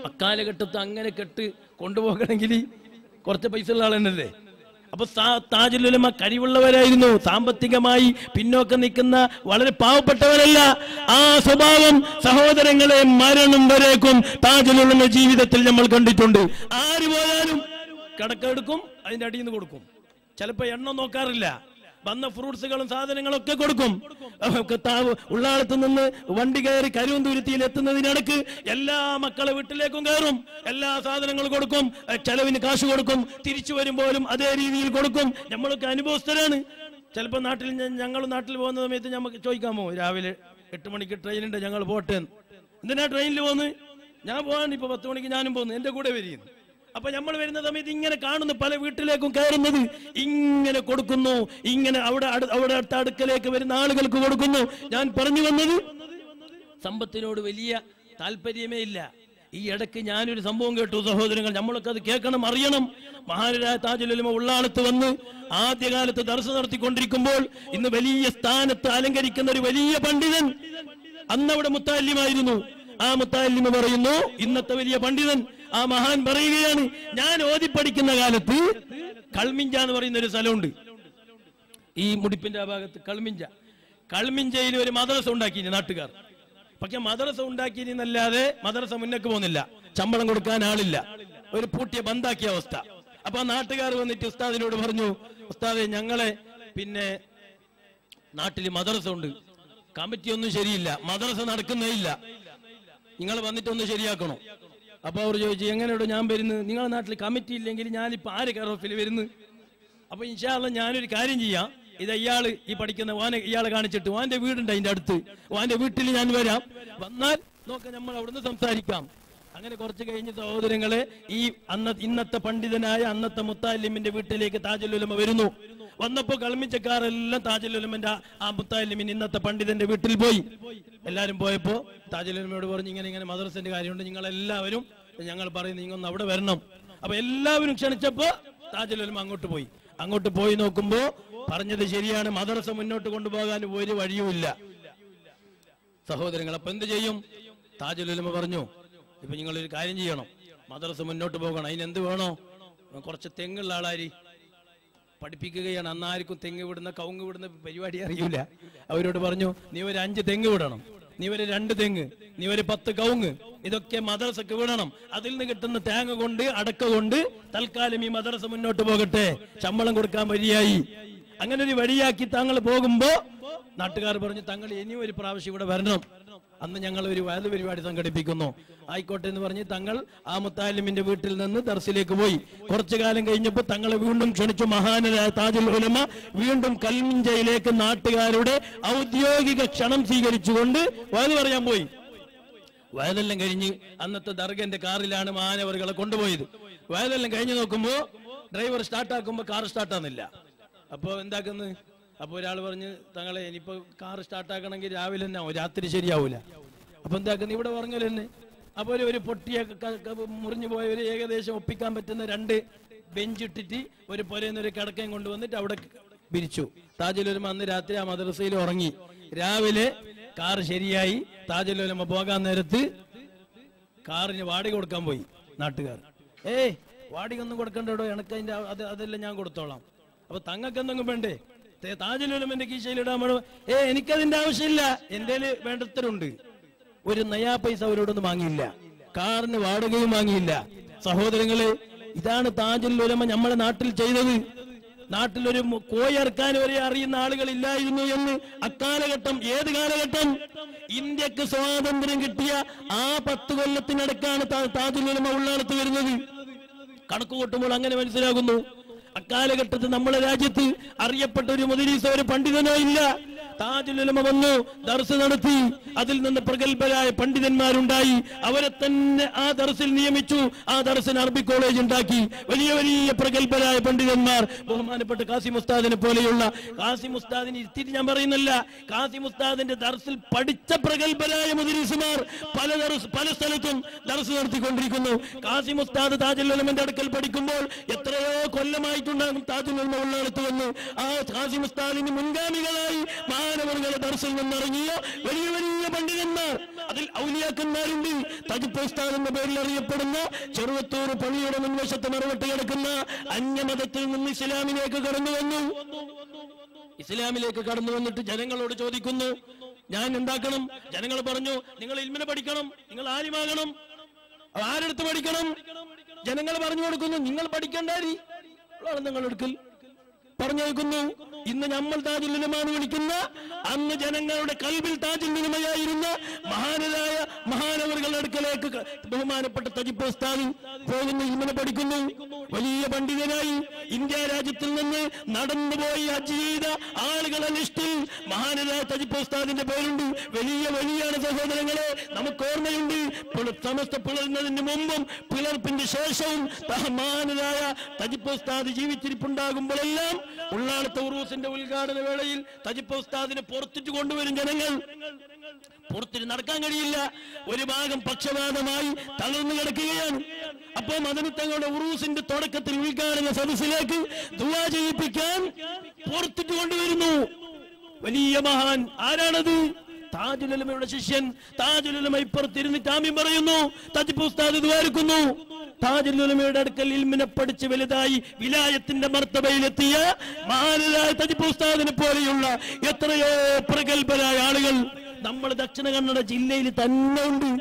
അക്കാലഘട്ടത്ത് അങ്ങനെ കെട്ട് കൊണ്ടുപോകണമെങ്കിൽ കുറച്ച് പൈസ ഉള്ള ആളെന്നല്ലേ അപ്പൊ സാ- താജുലുലമ കഴിവുള്ളവരായിരുന്നു സാമ്പത്തികമായി പിന്നോക്കം നിൽക്കുന്ന വളരെ പാവപ്പെട്ടവരല്ല ആ സ്വഭാവം സഹോദരങ്ങളെ മരണം വരേക്കും താജുലുലമ ജീവിതത്തിൽ നമ്മൾ കണ്ടിട്ടുണ്ട് ആര് പോയാലും കടക്കെടുക്കും അതിന്റെ അടിയിൽ നിന്ന് കൊടുക്കും ചിലപ്പോ എണ്ണം നോക്കാറില്ല വന്ന ഫ്രൂട്ട്സുകളും സാധനങ്ങളൊക്കെ കൊടുക്കും അഹ് താവ് ഉള്ളാളത്ത് നിന്ന് വണ്ടി കയറി കരുവന്തുരുത്തിയിൽ എത്തുന്നതിനിടക്ക് എല്ലാ മക്കളെ വീട്ടിലേക്കും കയറും എല്ലാ സാധനങ്ങളും കൊടുക്കും അഹ് ചെലവിന് കാശ് കൊടുക്കും തിരിച്ചു വരുമ്പോഴും അതേ രീതിയിൽ കൊടുക്കും നമ്മളൊക്കെ അനുഭവസ്ഥരാണ് ചിലപ്പോൾ നാട്ടിൽ ഞങ്ങൾ നാട്ടിൽ പോകുന്ന സമയത്ത് നമുക്ക് ചോദിക്കാമോ രാവിലെ എട്ട് മണിക്ക് ട്രെയിനുണ്ട് ഞങ്ങൾ പോട്ടെ എന്ന്. എന്തിനാ ട്രെയിനിൽ പോകുന്നു ഞാൻ പോകാൻ ഇപ്പൊ പത്ത് മണിക്ക് ഞാനും പോകുന്നു എന്റെ കൂടെ വരികയും അപ്പൊ നമ്മൾ വരുന്ന സമയത്ത് ഇങ്ങനെ കാണുന്നു പല വീട്ടിലേക്കും കയറുന്നത് ഇങ്ങനെ കൊടുക്കുന്നു ഇങ്ങനെ അവിടെ അടു- അവിടെ അടുത്ത അടുക്കലേക്ക് വരുന്ന ആളുകൾക്ക് കൊടുക്കുന്നു ഞാൻ പറഞ്ഞു വന്നത് സമ്പത്തിനോട് വലിയ താല്പര്യമേ ഇല്ല ഈ ഇടയ്ക്ക് ഞാനൊരു സംഭവം കേട്ടു സഹോദരങ്ങൾ നമ്മളൊക്കെ അത് കേൾക്കണം അറിയണം മഹാനരായ താജുലുലമ ഉള്ളാളത്ത് വന്ന് ആദ്യകാലത്ത് ദർശനം നടത്തിക്കൊണ്ടിരിക്കുമ്പോൾ ഇന്ന് വലിയ സ്ഥാനത്ത് അലങ്കരിക്കുന്ന ഒരു വലിയ പണ്ഡിതൻ അന്ന് അവിടെ മുത്താല്യമായിരുന്നു ആ മുത്താലിമ പറയുന്നു ഇന്നത്തെ വലിയ പണ്ഡിതൻ ആ മഹാൻ പറയുകയാണ് ഞാൻ ഓതി പഠിക്കുന്ന കാലത്ത് കൾമിഞ്ച എന്ന് പറയുന്ന ഒരു സ്ഥലമുണ്ട് ഈ മുടിപ്പിന്റെ ആ ഭാഗത്ത് കളമിഞ്ച കളമിഞ്ചയിൽ ഒരു മദ്രസ ഉണ്ടാക്കി നാട്ടുകാർ പക്ഷെ മദ്രസ ഉണ്ടാക്കിയെന്നല്ലാതെ മദ്രസ മുന്നേക്ക് പോകുന്നില്ല ശമ്പളം കൊടുക്കാൻ ആളില്ല ഒരു പൂട്ടിയ ബന്ധാക്കിയ അവസ്ഥ അപ്പൊ ആ നാട്ടുകാർ വന്നിട്ട് ഉസ്താദിനോട് പറഞ്ഞു ഉസ്താദെ ഞങ്ങളെ പിന്നെ നാട്ടിൽ മദ്രസ ഉണ്ട് കമ്മിറ്റി ഒന്നും ശരിയില്ല മദ്രസ നടക്കുന്നേ ഇല്ല നിങ്ങൾ വന്നിട്ടൊന്ന് ശരിയാക്കണോ അപ്പൊ അവർ ചോദിച്ചു എങ്ങനെയോട് ഞാൻ വരുന്നത് നിങ്ങളുടെ നാട്ടിൽ കമ്മിറ്റി ഇല്ലെങ്കിൽ ഞാനിപ്പോ ആര് കറോഫിൽ വരുന്നു അപ്പൊ ഇൻഷാല്ല ഞാനൊരു കാര്യം ചെയ്യാം ഇത് ഇയാള് ഈ പഠിക്കുന്ന വാനെ ഇയാളെ കാണിച്ചിട്ട് വാന്റെ വീടുണ്ട് അതിന്റെ അടുത്ത് വാന്റെ വീട്ടിൽ ഞാൻ വരാം വന്നാൽ നോക്കാം നമ്മൾ അവിടുന്ന് സംസാരിക്കാം അങ്ങനെ കുറച്ച് കഴിഞ്ഞ് സഹോദരങ്ങളെ ഈ അന്ന ഇന്നത്തെ പണ്ഡിതനായ അന്നത്തെ മുത്താലിമിന്റെ വീട്ടിലേക്ക് താജുലുലമ വരുന്നു വന്നപ്പോ കളമിച്ചക്കാരെല്ലാം താജുലുലമന്റെ ആ- ആ മുത്താലിമിൻ ഇന്നത്തെ പണ്ഡിതന്റെ വീട്ടിൽ പോയി എല്ലാരും പോയപ്പോ താജുലുലമയോട് പറഞ്ഞു ഇങ്ങനെ ഇങ്ങനെ മദ്രസന്റെ കാര്യമുണ്ട് നിങ്ങൾ എല്ലാവരും ഞങ്ങൾ പറയുന്നു നിങ്ങൾ ഒന്ന് അവിടെ വരണം അപ്പൊ എല്ലാവരും ക്ഷണിച്ചപ്പോ താജുലുലമ അങ്ങോട്ട് പോയി അങ്ങോട്ട് പോയി നോക്കുമ്പോ പറഞ്ഞത് ശരിയാണ് മദ്രസ മുന്നോട്ട് കൊണ്ടുപോകാൻ ഒരു വഴിയുമില്ല സഹോദരങ്ങൾ അപ്പൊ എന്ത് ചെയ്യും താജുലുലമ പറഞ്ഞു ഇപ്പൊ നിങ്ങൾ ഒരു കാര്യം ചെയ്യണം മദ്രസ മുന്നോട്ട് പോകണം അതിന് എന്ത് വേണോ കുറച്ച് തെങ്ങുള്ള ആളാരി പഠിപ്പിക്കുകയാണ് അന്നാർക്കും തെങ്ങ് വിടുന്ന കവുങ്ങ് വിടുന്ന പരിപാടി അറിയില്ല അവരോട് പറഞ്ഞു നീ ഒരു അഞ്ച് തെങ്ങ് വിടണം നീ ഒരു രണ്ട് തെങ്ങ് നീ ഒരു പത്ത് കവുങ്ങ് ഇതൊക്കെ മദ്രസക്ക് വിടണം അതിൽ നിന്ന് കിട്ടുന്ന തേങ്ങ കൊണ്ട് അടക്ക കൊണ്ട് തൽക്കാലം ഈ മദ്രസ മുന്നോട്ട് പോകട്ടെ ശമ്പളം കൊടുക്കാൻ വഴിയായി അങ്ങനെ ഒരു വഴിയാക്കി താങ്കൾ പോകുമ്പോ നാട്ടുകാർ പറഞ്ഞു തങ്ങൾ ഇനിയും ഒരു പ്രാവശ്യം ഇവിടെ വരണം അന്ന് ഞങ്ങൾ ഒരു വയത് പരിപാടി സംഘടിപ്പിക്കുന്നു ആയിക്കോട്ടെ എന്ന് പറഞ്ഞ് തങ്ങൾ ആ മുത്താലിമിന്റെ വീട്ടിൽ നിന്ന് ദർസിലേക്ക് പോയി കുറച്ചു കാലം കഴിഞ്ഞപ്പോൾ തങ്ങളെ വീണ്ടും ക്ഷണിച്ചു മഹാനരായ താജുൽ ഉലമ വീണ്ടും കൽമിഞ്ചയിലേക്ക് നാട്ടുകാരുടെ ഔദ്യോഗിക ക്ഷണം സ്വീകരിച്ചുകൊണ്ട് വയത് പറയാൻ പോയി വയലെല്ലാം കഴിഞ്ഞ് അന്നത്തെ ദർഗന്റെ കാറിലാണ് മാനവറുകളെ കൊണ്ടുപോയത് വയലെല്ലാം കഴിഞ്ഞ് നോക്കുമ്പോ ഡ്രൈവർ സ്റ്റാർട്ടാക്കുമ്പോ കാർ സ്റ്റാർട്ടാകുന്നില്ല അപ്പൊ എന്താക്കുന്നത് അപ്പൊ ഒരാൾ പറഞ്ഞ് തങ്ങളെ ഇനിയിപ്പോ കാർ സ്റ്റാർട്ടാക്കണമെങ്കിൽ രാവിലെ തന്നെ ആവും രാത്രി ശരിയാവൂല അപ്പൊ എന്താക്കുന്നത് ഇവിടെ പറഞ്ഞാൽ തന്നെ അപ്പൊ ഒരു- ഒരു പൊട്ടിയ ക- ക- മുറിഞ്ഞു പോയ ഒരു ഏകദേശം ഒപ്പിക്കാൻ പറ്റുന്ന രണ്ട് ബെഞ്ച് ഇട്ടിട്ട് ഒരു പുരയുന്ന ഒരു കിടക്കയും കൊണ്ടുവന്നിട്ട് അവിടെ പിരിച്ചു താജുലുലമ അന്ന് രാത്രി ആ മദ്രസയിൽ ഉറങ്ങി രാവിലെ കാർ ശരിയായി താജുലുലമ പോകാൻ നേരത്ത് കാറിന് വാടക കൊടുക്കാൻ പോയി നാട്ടുകാർ ഏയ് വാടക ഒന്നും കൊടുക്കണ്ടോ എനക്ക് അതിന്റെ ആ- അത് അതെല്ലാം ഞാൻ കൊടുത്തോളാം അപ്പൊ തങ്ങൾക്ക് എന്തെങ്കിലും വേണ്ടേ തേ- താജുലുലമന്റെ കീശയിൽ ഇടാൻ വേണം ഏ എനിക്കതിന്റെ ആവശ്യമില്ല എന്റെ വേണ്ടത്തരുണ്ട് ഒരു നയാ പൈസ അവരോടൊന്നും വാങ്ങിയില്ല കാറിന് വാടകയും വാങ്ങിയില്ല സഹോദരങ്ങളെ ഇതാണ് താജുൽ ഉലമ നമ്മുടെ നാട്ടിൽ ചെയ്തത് നാട്ടിലൊരു മു- കോയർക്കാൻ വരെ അറിയുന്ന ആളുകൾ ഇല്ലായിരുന്നു എന്ന് അക്കാലഘട്ടം ഏത് കാലഘട്ടം ഇന്ത്യക്ക് സ്വാതന്ത്ര്യം കിട്ടിയ ആ പത്ത് കൊല്ലത്തിനടക്കാണ് താ- താജുൽ ഉലമ ഉള്ളാടത്ത് വരുന്നത് കണക്ക് കൂട്ടുമ്പോൾ അങ്ങനെ മനസ്സിലാകുന്നു അക്കാലഘട്ടത്തിൽ നമ്മുടെ രാജ്യത്ത് അറിയപ്പെട്ട ഒരു മുദരീസോ ഒരു പണ്ഡിതനോ ഇല്ല താജുലുലമ വന്നു ദർസ് നടത്തി അതിൽ നിന്ന് പ്രഗത്ഭരായ പണ്ഡിതന്മാരുണ്ടായി അവരെ തന്നെ ആ ദർസിൽ നിയമിച്ചു ആ ദർസിന് അറബി കോളേജ് ഉണ്ടാക്കി വലിയ വലിയ പ്രഗത്ഭരായ പണ്ഡിതന്മാർ ബഹുമാനപ്പെട്ട കാസിം ഉസ്താദിനെ പോലെയുള്ള കാസിം ഉസ്താദിന് ഇരുത്തിയിട്ട് ഞാൻ പറയുന്നില്ല കാസിം ഉസ്താദിന്റെ ദർസിൽ പഠിച്ച പ്രഗത്ഭരായ മുദരീസുമാർ പല ദർസ് പല സ്ഥലത്തും ദർസ് നടത്തിക്കൊണ്ടിരിക്കുന്നു കാസിം ഉസ്താദ് താജുലുലമന്റെ അടുക്കൽ പഠിക്കുമ്പോൾ എത്രയോ കൊല്ലമായിട്ടുണ്ടാകും താജുലുലമ ഉള്ളിടത്ത് വന്ന് ആ ഖാസിം ഉസ്താദിന് മുൻഗാമികളായി മാനവരുടെ ദർശനം നിന്നിറങ്ങിയ വലിയ വലിയ പണ്ഡിതന്മാർ അതിൽ ഔലിയാക്കന്മാരുണ്ട് തജിപ്പ് ഉസ്താദ് എന്ന പേരിൽ അറിയപ്പെടുന്ന ചെറുവത്തൂർ പള്ളിയുടെ മുൻവശത്ത് മറുപട്ട് കിടക്കുന്ന അന്യമതത്തിൽ നിന്ന് ഇസ്ലാമിലേക്ക് കടന്നു വന്നു ഇസ്ലാമിലേക്ക് കടന്നു വന്നിട്ട് ജനങ്ങളോട് ചോദിക്കുന്നു ഞാൻ എന്താക്കണം ജനങ്ങൾ പറഞ്ഞു നിങ്ങൾ ഇൽമിനെ പഠിക്കണം നിങ്ങൾ ആലിമാകണം ആരെടുത്ത് പഠിക്കണം ജനങ്ങൾ പറഞ്ഞു കൊടുക്കുന്നു നിങ്ങൾ പഠിക്കണ്ടാരി നിങ്ങൾ എടുക്കൽ പറഞ്ഞു കൊടുക്കുന്നു ഇന്ന് നമ്മൾ താജുൽ ഉലമാന്ന് വിളിക്കുന്ന അന്ന് ജനങ്ങളുടെ കൽവിൽ താജുൽ ഉലമയായിരുന്ന മഹാനരായ മഹാനവറുകളുടെ അടുക്കലേക്ക് ക- ബഹുമാനപ്പെട്ട തജിപ്പ് ഉസ്താദ് പോകുന്നു ഇങ്ങനെ പഠിക്കുന്നു വലിയ പണ്ഡിതനായി ഇന്ത്യ രാജ്യത്തിൽ നിന്ന് നടന്നുപോയി ഹജ്ജ് ചെയ്ത ആളുകളെ ലിസ്റ്റിൽ മഹാനരായ തജിപ്പ് ഉസ്താദിന്റെ പേരുണ്ട് വലിയ വലിയാണ് സഹോദരങ്ങളെ നമുക്ക് ഓർമ്മയുണ്ട് പിള- സമസ്ത പിളർന്നതിന് മുമ്പും പിളർപ്പിന്റെ ശേഷവും മഹാനരായ തജിപ്പ് ഉസ്താദ് ജീവിച്ചിരിപ്പുണ്ടാകുമ്പോഴെല്ലാം ഉള്ളാളത്തെ ഉറൂസിന്റെ ഉദ്ഘാടന വേളയിൽ തജിപ്പ് ഉസ്താദിനെ പുറത്തിട്ട് കൊണ്ടുവരും ജനങ്ങൾ പുറത്തിന് നടക്കാൻ കഴിയില്ല ഒരു ഭാഗം പക്ഷപാതമായി തളർന്നു കിടക്കുകയാണ് അപ്പോ മദനത്തങ്ങളുടെ ഉറൂസിന്റെ തുടക്കത്തിൽ ഉദ്ഘാടന സദസ്സിലേക്ക് ദുവാ ചെയ്യിപ്പിക്കാൻ പുറത്തിട്ട് കൊണ്ടുവരുന്നു വലിയ മഹാൻ ആരാണത് താജുലമയുടെ ശിഷ്യൻ താജുലമ ഇപ്പുറത്തിരുന്നിട്ട് ആമ്യം പറയുന്നു തജിപ്പ് ഉസ്താദ് ദ്വാരിക്കുന്നു താജുലമയുടെ അടുക്കൽ ഇൽമിനെ പഠിച്ച് വലുതായി വിലായത്തിന്റെ മർത്തബയിലെത്തിയ മഹാനായ തജിപ്പ് ഉസ്താദിനെ പോലെയുള്ള എത്രയോ പ്രഗത്ഭരായ ആളുകൾ നമ്മൾ ദക്ഷിണ കന്നഡ ജില്ലയിൽ തന്നെ ഉണ്ട്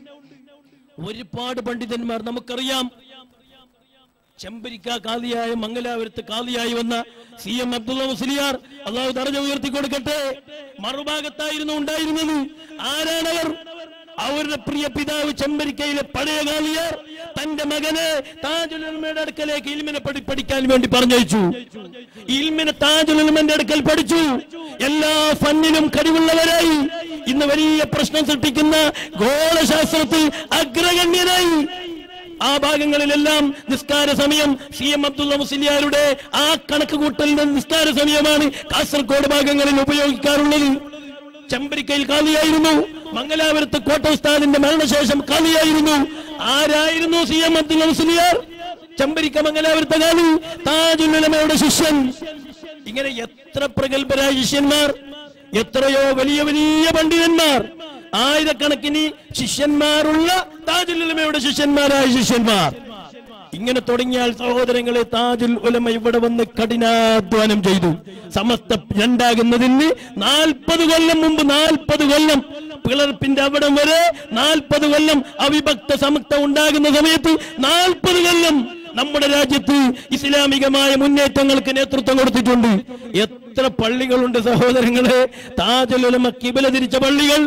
ഒരുപാട് പണ്ഡിതന്മാർ നമുക്കറിയാം ചെമ്പരിക്ക കാതിയായ മംഗലാപുരത്ത് കാതിയായി വന്ന സി എം അബ്ദുള്ള മുസ്ലിയാർ അള്ളാഹു ദർജ ഉയർത്തി കൊടുക്കട്ടെ മറുഭാഗത്തായിരുന്നു ഉണ്ടായിരുന്നത് ആരാണവർ അവരുടെ പ്രിയ പിതാവ് ചെമ്പരിക്കയിലെ പഴയ കാലിയാർ തന്റെ മകനെ താജുലമയുടെ അടുക്കലേക്ക് ഇൽമിനെ പഠി പഠിക്കാൻ വേണ്ടി പറഞ്ഞയച്ചു ഇൽമിനെ താജുലമന്റെ അടുക്കൽ പഠിച്ചു എല്ലാ ഫന്നിലും കഴിവുള്ളവരായി ഇന്ന് വലിയ പ്രശ്നം സൃഷ്ടിക്കുന്ന ഗോളശാസ്ത്രത്തിൽ അഗ്രഗണ്യരായി ആ ഭാഗങ്ങളിലെല്ലാം നിസ്കാര സമയം സി എം അബ്ദുള്ള മുസ്ലിയാരുടെ ആ കണക്ക് കൂട്ടലിന്റെ നിസ്കാര സമയമാണ് കാസർഗോഡ് ഭാഗങ്ങളിൽ ഉപയോഗിക്കാറുള്ളത് ചെമ്പരിക്കയിൽ കാലിയായിരുന്നു മംഗലാപുരത്ത് കോട്ട ഉസ്താദിന്റെ മരണശേഷം കാലിയായിരുന്നു ആരായിരുന്നു സി എം അബ്ദുള്ള മുസ്ലിയാർ ചെമ്പരിക്ക മംഗലാപുരത്തെ കാലി താജുലമയുടെ ശിഷ്യൻ ഇങ്ങനെ എത്ര പ്രഗത്ഭരായ ശിഷ്യന്മാർ എത്രയോ വലിയ വലിയ പണ്ഡിതന്മാർ ആയിരക്കണക്കിന് ശിഷ്യന്മാരുള്ള താജുൽ ഉലമയുടെ ശിഷ്യന്മാരായ ശിഷ്യന്മാർ ഇങ്ങനെ തുടങ്ങിയാൽ സഹോദരങ്ങളെ താജുൽ ഉലമ ഇവിടെ വന്ന് കഠിനാധ്വാനം ചെയ്തു സമസ്ത രണ്ടാകുന്നതിന് നാൽപ്പത് കൊല്ലം മുമ്പ് നാൽപ്പത് കൊല്ലം പിളർപ്പിന്റെ അവിടം വരെ നാൽപ്പത് കൊല്ലം അവിഭക്ത സമക്ത ഉണ്ടാകുന്ന സമയത്ത് നാൽപ്പത് കൊല്ലം നമ്മുടെ രാജ്യത്ത് ഇസ്ലാമികമായ മുന്നേറ്റങ്ങൾക്ക് നേതൃത്വം കൊടുത്തിട്ടുണ്ട് എത്ര പള്ളികളുണ്ട് സഹോദരങ്ങളെ താജുലുലമ കിബില തിരിച്ച പള്ളികൾ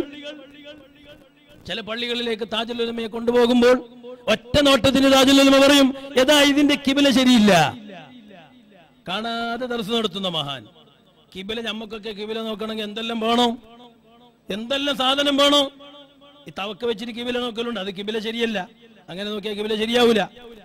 ചില പള്ളികളിലേക്ക് താജുലുലമയെ കൊണ്ടുപോകുമ്പോൾ ഒറ്റ നോട്ടത്തിന് താജുലുലമ പറയും യഥാ ഇതിന്റെ കിബില ശരിയില്ല കാണാതെ ദർശനം നടത്തുന്ന മഹാൻ കിബില ഞമ്മക്കൊക്കെ കിബില നോക്കണമെങ്കിൽ എന്തെല്ലാം വേണം എന്തെല്ലാം സാധനം വേണം ഈ തവക്ക വെച്ചിട്ട് കിബില നോക്കലുണ്ട് അത് കിബില ശരിയല്ല അങ്ങനെ നോക്കിയാൽ കിബില ശരിയാവൂല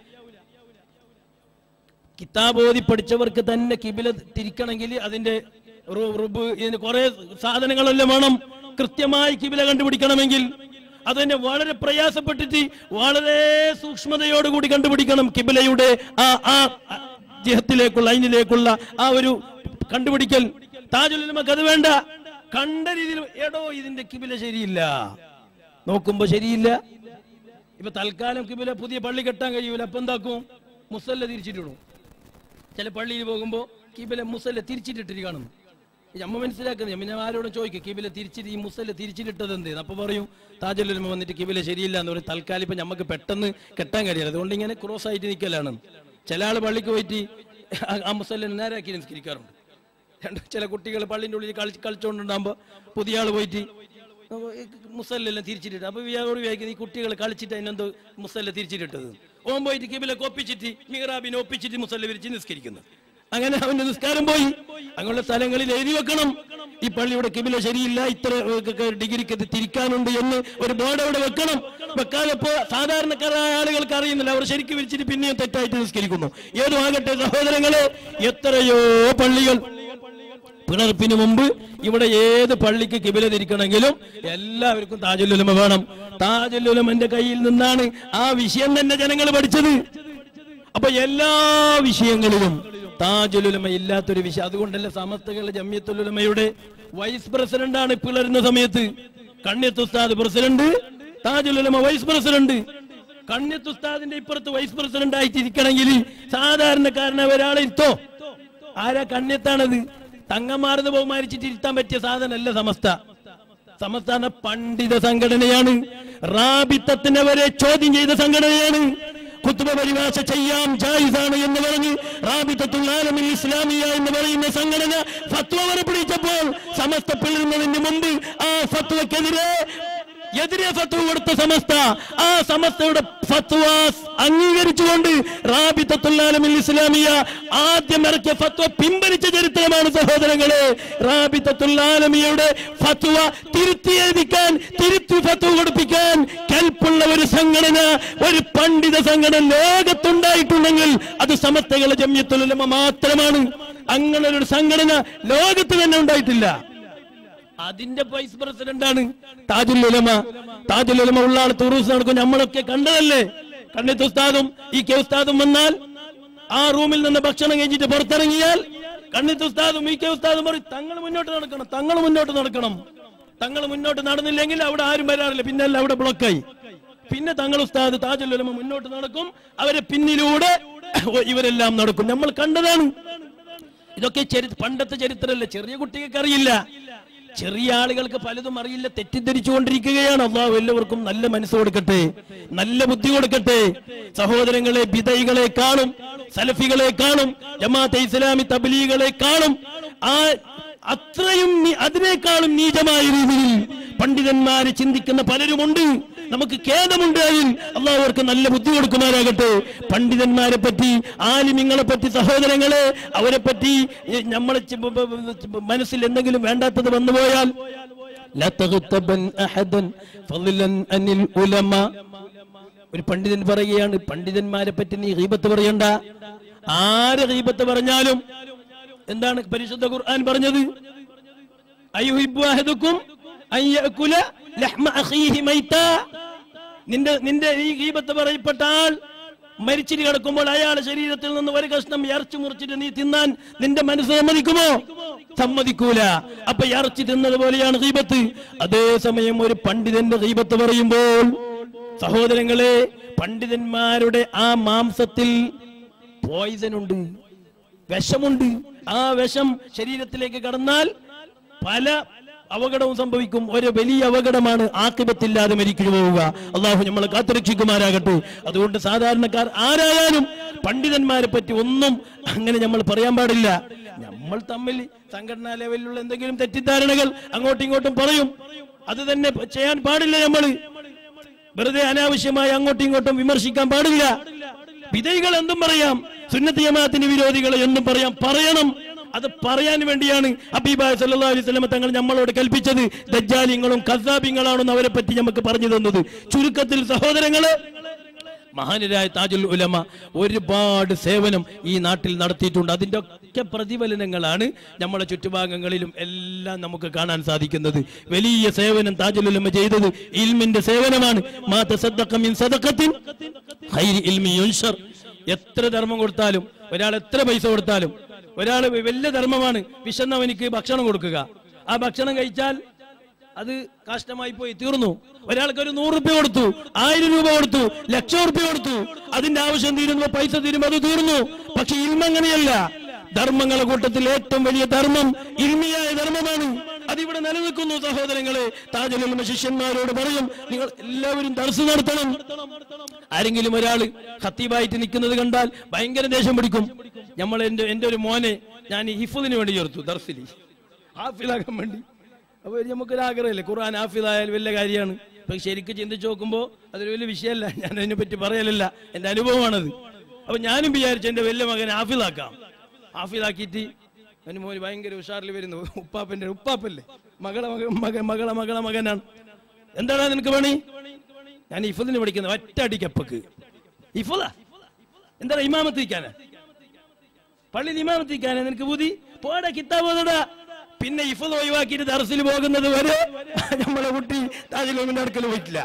കിതാബ് ഓതി പഠിച്ചവർക്ക് തന്നെ കിബില തിരിക്കണമെങ്കിൽ അതിന്റെ റു- റുബ് ഇതിന് കുറെ സാധനങ്ങളെല്ലാം വേണം കൃത്യമായി കിബില കണ്ടുപിടിക്കണമെങ്കിൽ അതിനെ വളരെ പ്രയാസപ്പെട്ടിട്ട് വളരെ സൂക്ഷ്മതയോടുകൂടി കണ്ടുപിടിക്കണം കിബിലയുടെ ആ ആ ആ ജിഹത്തിലേക്കുള്ള അതിനിലേക്കുള്ള ആ ഒരു കണ്ടുപിടിക്കൽ താജുൽ നമുക്ക് അത് വേണ്ട കണ്ട രീതിയിൽ എടോ ഇതിന്റെ കിബില ശരിയില്ല നോക്കുമ്പോ ശരിയില്ല ഇപ്പൊ തൽക്കാലം കിബില പുതിയ പള്ളി കെട്ടാൻ കഴിയൂല അപ്പൊ എന്താക്കും മുസല്ല തിരിച്ചിട്ടിടും ചില പള്ളിയിൽ പോകുമ്പോ കിബില മുസല്ല തിരിച്ചിട്ടിട്ട് കാണുന്നു ഈ അമ്മ മനസ്സിലാക്കുന്നത് പിന്നെ ആരോടും ചോദിക്കും കിബില തിരിച്ചിട്ട് ഈ മുസല്ല തിരിച്ചിട്ടത് എന്ത് അപ്പൊ പറയും താജുലുമ വന്നിട്ട് കിബില ശരിയില്ല എന്ന് പറയും തൽക്കാലം ഇപ്പൊ നമുക്ക് പെട്ടെന്ന് കെട്ടാൻ കഴിയില്ല അതുകൊണ്ട് ഇങ്ങനെ ക്രോസ് ആയിട്ട് നിൽക്കലാണ് ചില ആള് പള്ളിക്ക് പോയിട്ട് ആ- ആ മുസല്ല നേരാക്കി നിസ്കരിക്കാറുണ്ട് രണ്ട് ചില കുട്ടികൾ പള്ളിൻ്റെ ഉള്ളിൽ കളി കളിച്ചുകൊണ്ടുണ്ടാകുമ്പോൾ പുതിയ ആൾ പോയിട്ട് അപ്പൊ ഈ മുസല്ലെല്ലാം തിരിച്ചിട്ടിട്ട് അപ്പൊ വ്യാപാരി വിചാരിക്കുന്നത് ഈ കുട്ടികൾ കളിച്ചിട്ട് അതിനെന്തോ മുസല്ല തിരിച്ചിട്ടിട്ടത് ഓൻ പോയിട്ട് കിബിലൊക്കെ ഒപ്പിച്ചിട്ട് മിഹ്റാബിനെ ഒപ്പിച്ചിട്ട് മുസല്ല വിരിച്ച് നിസ്കരിക്കുന്നു അങ്ങനെ അവന്റെ നിസ്കാരം പോയി അങ്ങനെയുള്ള സ്ഥലങ്ങളിൽ എഴുതി വെക്കണം ഈ പള്ളിയുടെ കിബില ശരിയില്ല ഇത്ര ഏഹ്, ഡിഗ്രിക്ക് ഇത് തിരിക്കാനുണ്ട് എന്ന് ഒരു ബോർഡ് അവിടെ വെക്കണം വെക്കാതപ്പോ സാധാരണക്കാരായ ആളുകൾക്ക് അറിയുന്നില്ല അവർ ശരിക്കും വിരിച്ചിട്ട് പിന്നെയും തെറ്റായിട്ട് നിസ്കരിക്കുന്നു ഏതും ആകട്ടെ സഹോദരങ്ങളെ എത്രയോ പള്ളികൾ പിളർപ്പിന് മുമ്പ് ഇവിടെ ഏത് പള്ളിക്ക് കിബില തിരിക്കണമെങ്കിലും എല്ലാവർക്കും താജുലുലമ വേണം താജുലുലമന്റെ കയ്യിൽ നിന്നാണ് ആ വിഷയം തന്നെ ജനങ്ങൾ പഠിച്ചത് അപ്പൊ എല്ലാ വിഷയങ്ങളിലും താജുലുലമ ഇല്ലാത്തൊരു വിഷയം അതുകൊണ്ടല്ല സമസ്തകളുടെ ജമ്യത്തുലുലമയുടെ വൈസ് പ്രസിഡന്റാണ് പിളരുന്ന സമയത്ത് കണ്യത്ത് ഉസ്താദ് പ്രസിഡന്റ് താജുലുലമ വൈസ് പ്രസിഡന്റ് കണ്യത്ത് ഉസ്താദിന്റെ ഇപ്പുറത്ത് വൈസ് പ്രസിഡന്റ് ആയിട്ടിരിക്കണമെങ്കിൽ സാധാരണക്കാരനെ ഒരാളെ ഇരുത്തോ ആരാ കണ്യത്താണത് തങ്ങന്മാർന്ന് ബഹുമാനിച്ചിട്ട് ഇരുത്താൻ പറ്റിയ സാധനമല്ല സമസ്ത സമസ്ത പണ്ഡിത സംഘടനയാണ് റാബിത്തത്തിനെ വരെ ചോദ്യം ചെയ്ത സംഘടനയാണ് കുത്തുബ പരിഭാഷ ചെയ്യാം ജായിസാണ് എന്ന് പറഞ്ഞ് റാബിത്തത്തുൽ ആലമിൽ ഇസ്ലാമിയ എന്ന് പറയുന്ന സംഘടന ഫത്വ വരെ പിടിച്ചപ്പോൾ സമസ്ത പിളരുന്നതിന് മുമ്പ് ആ ഫത്വക്കെതിരെ എതിരെ ഫത്വ കൊടുത്ത സമസ്ത ആ സമസ്തയുടെ ഫത്വ അംഗീകരിച്ചുകൊണ്ട് റാബിത്തത്തുൽ ആലമിൽ ഇസ്ലാമിയ ആദ്യം ഇറക്കിയ ഫത്വ പിൻവലിച്ച ചരിത്രമാണ് സഹോദരങ്ങളെ റാബിത്തത്തുൽ ആലമിയുടെ ഫത്വ തിരുത്തി എഴുതിക്കാൻ തിരുത്തി ഫത്വ കൊടുപ്പിക്കാൻ കൽപ്പുള്ള ഒരു സംഘടന ഒരു പണ്ഡിത സംഘടന ലോകത്തുണ്ടായിട്ടുണ്ടെങ്കിൽ അത് സമസ്തകളെ ജമ്യത്തുലമ മാത്രമാണ് അങ്ങനെ ഒരു സംഘടന ലോകത്ത് തന്നെ ഉണ്ടായിട്ടില്ല അതിന്റെ വൈസ് പ്രസിഡന്റ് ആണ് താജുൽ ഉലമ താജുൽ ഉലമ ഉള്ള ആൾ ടൂറിസ്റ്റ് നടക്കും നമ്മളൊക്കെ കണ്ടതല്ലേ കണ്ണിത്ത് ഉസ്താദും ഈ കെ ഉസ്താദും വന്നാൽ ആ റൂമിൽ നിന്ന് ഭക്ഷണം കഴിച്ചിട്ട് പുറത്തിറങ്ങിയാൽ കണ്ണിത്ത് ഉസ്താദും ഈ കെ ഉസ്താദും പറയും തങ്ങൾ മുന്നോട്ട് നടക്കണം തങ്ങൾ മുന്നോട്ട് നടക്കണം തങ്ങൾ മുന്നോട്ട് നടന്നില്ലെങ്കിൽ അവിടെ ആരും വരാറില്ല പിന്നെ അല്ല അവിടെ ബ്ലോക്കായി പിന്നെ തങ്ങൾ ഉസ്താദ് താജുൽ ഉലമ മുന്നോട്ട് നടക്കും അവരെ പിന്നിലൂടെ ഇവരെല്ലാം നടക്കും നമ്മൾ കണ്ടതാണ് ഇതൊക്കെ ചരി പണ്ടത്തെ ചരിത്രമല്ല ചെറിയ കുട്ടികൾക്ക് അറിയില്ല ചെറിയ ആളുകൾക്ക് പലതും അറിയില്ല തെറ്റിദ്ധരിച്ചുകൊണ്ടിരിക്കുകയാണ് അള്ളാഹു എല്ലാവർക്കും നല്ല മനസ്സ് കൊടുക്കട്ടെ നല്ല ബുദ്ധി കൊടുക്കട്ടെ സഹോദരങ്ങളെ ബിദൈകളെ കാണും സലഫികളെ കാണും ജമാഅത്തെ ഇസ്ലാമി തബ്ലീഗുകളെ കാണും ആ അത്രയും നീ- അതിനേക്കാളും നീചമായ രീതിയിൽ പണ്ഡിതന്മാരെ ചിന്തിക്കുന്ന പലരുമുണ്ട് നമുക്ക് ഖേദമുണ്ട് അതിൽ അള്ളാഹു അവർക്ക് നല്ല ബുദ്ധി കൊടുക്കുമാരാകട്ടെ പണ്ഡിതന്മാരെ പറ്റി ആലിമിങ്ങളെ പറ്റി സഹോദരങ്ങളെ അവരെ പറ്റി നമ്മളെ മനസ്സിൽ എന്തെങ്കിലും വേണ്ടാത്തത് വന്നുപോയാൽ لا تغتبن أحدا فضلا عن العلماء. ഒരു പണ്ഡിതൻ പറയുകയാണ് പണ്ഡിതന്മാരെ പറ്റി നീ ഗീബത്ത് പറയണ്ട ആര് ഗീബത്ത് പറഞ്ഞാലും എന്താണ് പരിശുദ്ധ ഖുർആൻ പറഞ്ഞത് അയ്യുഹിബ്ബു അഹദുക്കും അൻ യഅകുല ലഹ്മ അഖീഹി മൈതാ നിന്റെ നിന്റെ ഈ ഗീബത്ത് പറയപ്പെട്ട ആൾ മരിച്ചിട്ട് കിടക്കുമ്പോൾ അയാളുടെ ശരീരത്തിൽ നിന്ന് ഒരു കഷ്ണം ഇറച്ചി മുറിച്ചിട്ട് നീ തിന്നാൻ നിന്റെ മനസ്സ് സമ്മതിക്കുമോ സമ്മതിക്കൂല അപ്പൊ ഇറച്ചി തിന്നത് പോലെയാണ് ഗീബത്ത് അതേസമയം ഒരു പണ്ഡിതന്റെ ഗീബത്ത് പറയുമ്പോൾ സഹോദരങ്ങളെ പണ്ഡിതന്മാരുടെ ആ മാംസത്തിൽ പോയിസൺ ഉണ്ട് വിഷമുണ്ട് ആ വിഷം ശരീരത്തിലേക്ക് കടന്നാൽ പല അപകടവും സംഭവിക്കും ഒരു വലിയ അപകടമാണ് ആക്കിബത്തില്ലാതെ മരിക്കു പോവുക അള്ളാഹു നമ്മളെ കാത്തുരക്ഷിക്കുമാരാകട്ടെ അതുകൊണ്ട് സാധാരണക്കാർ ആരായാലും പണ്ഡിതന്മാരെ പറ്റി ഒന്നും അങ്ങനെ നമ്മൾ പറയാൻ പാടില്ല നമ്മൾ തമ്മിൽ സംഘടനാ ലെവലിലുള്ള എന്തെങ്കിലും തെറ്റിദ്ധാരണകൾ അങ്ങോട്ടും ഇങ്ങോട്ടും പറയും അത് തന്നെ ചെയ്യാൻ പാടില്ല നമ്മൾ വെറുതെ അനാവശ്യമായി അങ്ങോട്ടും ഇങ്ങോട്ടും വിമർശിക്കാൻ പാടില്ല വിധൈകൾ എന്തും പറയാം സുന്നത്ത് ജമാഅത്തിന്റെ വിരോധികളെ എന്തും പറയാം പറയണം അത് പറയാൻ വേണ്ടിയാണ് അബീബായ സല്ലല്ലാഹു അലൈഹി വസല്ലം തങ്ങൾ നമ്മളോട് കൽപ്പിച്ചത് ദജ്ജാലിങ്ങളും കസാബിങ്ങളാണെന്ന് അവരെ പറ്റി നമുക്ക് പറഞ്ഞു തന്നത് ചുരുക്കത്തിൽ സഹോദരങ്ങളെ മഹാനരായ താജുൽ ഉലമ ഒരുപാട് സേവനം ഈ നാട്ടിൽ നടത്തിയിട്ടുണ്ട് അതിന്റെ ഒക്കെ പ്രതിഫലനങ്ങളാണ് നമ്മളെ ചുറ്റുഭാഗങ്ങളിലും എല്ലാം നമുക്ക് കാണാൻ സാധിക്കുന്നത് വലിയ സേവനം താജുൽ ഉലമ ചെയ്തത് ഇൽമിന്റെ സേവനമാണ് മാ തസദ്ദഖ മിൻ സദഖത്തിൻ ഖൈരി ഇൽമി യുൻഷർ എത്ര ധർമ്മം കൊടുത്താലും ഒരാൾ എത്ര പൈസ കൊടുത്താലും ഒരാൾ വലിയ ധർമ്മമാണ് വിശന്നവനിക്ക് ഭക്ഷണം കൊടുക്കുക ആ ഭക്ഷണം കഴിച്ചാൽ അത് കാഷ്ടമായി പോയി തീർന്നു ഒരാൾക്ക് ഒരു നൂറ് രൂപ കൊടുത്തു ആയിരം രൂപ കൊടുത്തു ലക്ഷം രൂപ കൊടുത്തു അതിന്റെ ആവശ്യം തീരുന്നു പൈസ തീരുമ്പോൾ അത് തീർന്നു പക്ഷെ ഇൽമ അങ്ങനെയല്ല ധർമ്മങ്ങളെ കൂട്ടത്തിൽ ഏറ്റവും വലിയ ധർമ്മം ഇൽമിയായ ധർമ്മമാണ് അതിവിടെ നിലനിൽക്കുന്നു സഹോദരങ്ങളെ താജുലുമ ശിഷ്യന്മാരോട് പറയും നിങ്ങൾ എല്ലാവരും ദർസ് നടത്തണം ആരെങ്കിലും ഒരാള് ഖത്തീബായിട്ട് നിൽക്കുന്നത് കണ്ടാൽ ഭയങ്കര ദേഷ്യം പിടിക്കും നമ്മൾ എന്റെ എന്റെ ഒരു മോനെ ഞാൻ ഹിഫുദിന് വേണ്ടി ചേർത്തു ദർസിൽ ഹാഫിലാക്കാൻ വേണ്ടി അപ്പൊ നമുക്കൊരു ആഗ്രഹമില്ലേ ഖുർആൻ ഹാഫിദായാൽ വലിയ കാര്യമാണ് പക്ഷെ ശരിക്കും ചിന്തിച്ച് നോക്കുമ്പോൾ അതൊരു വലിയ വിഷയമല്ല ഞാൻ അതിനെ പറ്റി പറയലല്ല എന്റെ അനുഭവമാണത് അപ്പൊ ഞാനും വിചാരിച്ചു എന്റെ വലിയ മകനെ ഹാഫിദാക്കാം ഹാഫിദാക്കിയിട്ട് അവന് മോന് ഭയങ്കര ഉഷാറിൽ വരുന്നു ഉപ്പാപ്പന്റെ ഉപ്പാപ്പല്ലേ മകളെ മക മക മകളെ മകളെ മകനാണ് എന്താണ് നിനക്ക് പണി ഞാൻ ഇഫദിന് പഠിക്കുന്നത് ഒറ്റ അടിക്കപ്പക്ക് ഇഫദാ എന്താ ഇമാമത്തിക്കാനാ പള്ളിയിൽ ഇമാമത്തിക്കാനാ നിനക്ക് ബുദ്ധി പോടാ കിതാബ് ഓതടാ പിന്നെ ഇഫദ് ഒഴിവാക്കിയിട്ട് ദർസിൽ പോകുന്നത് വരെ നമ്മളെ കുട്ടി താജിലോമിന്റെ അടുക്കൽ പോയിട്ടില്ല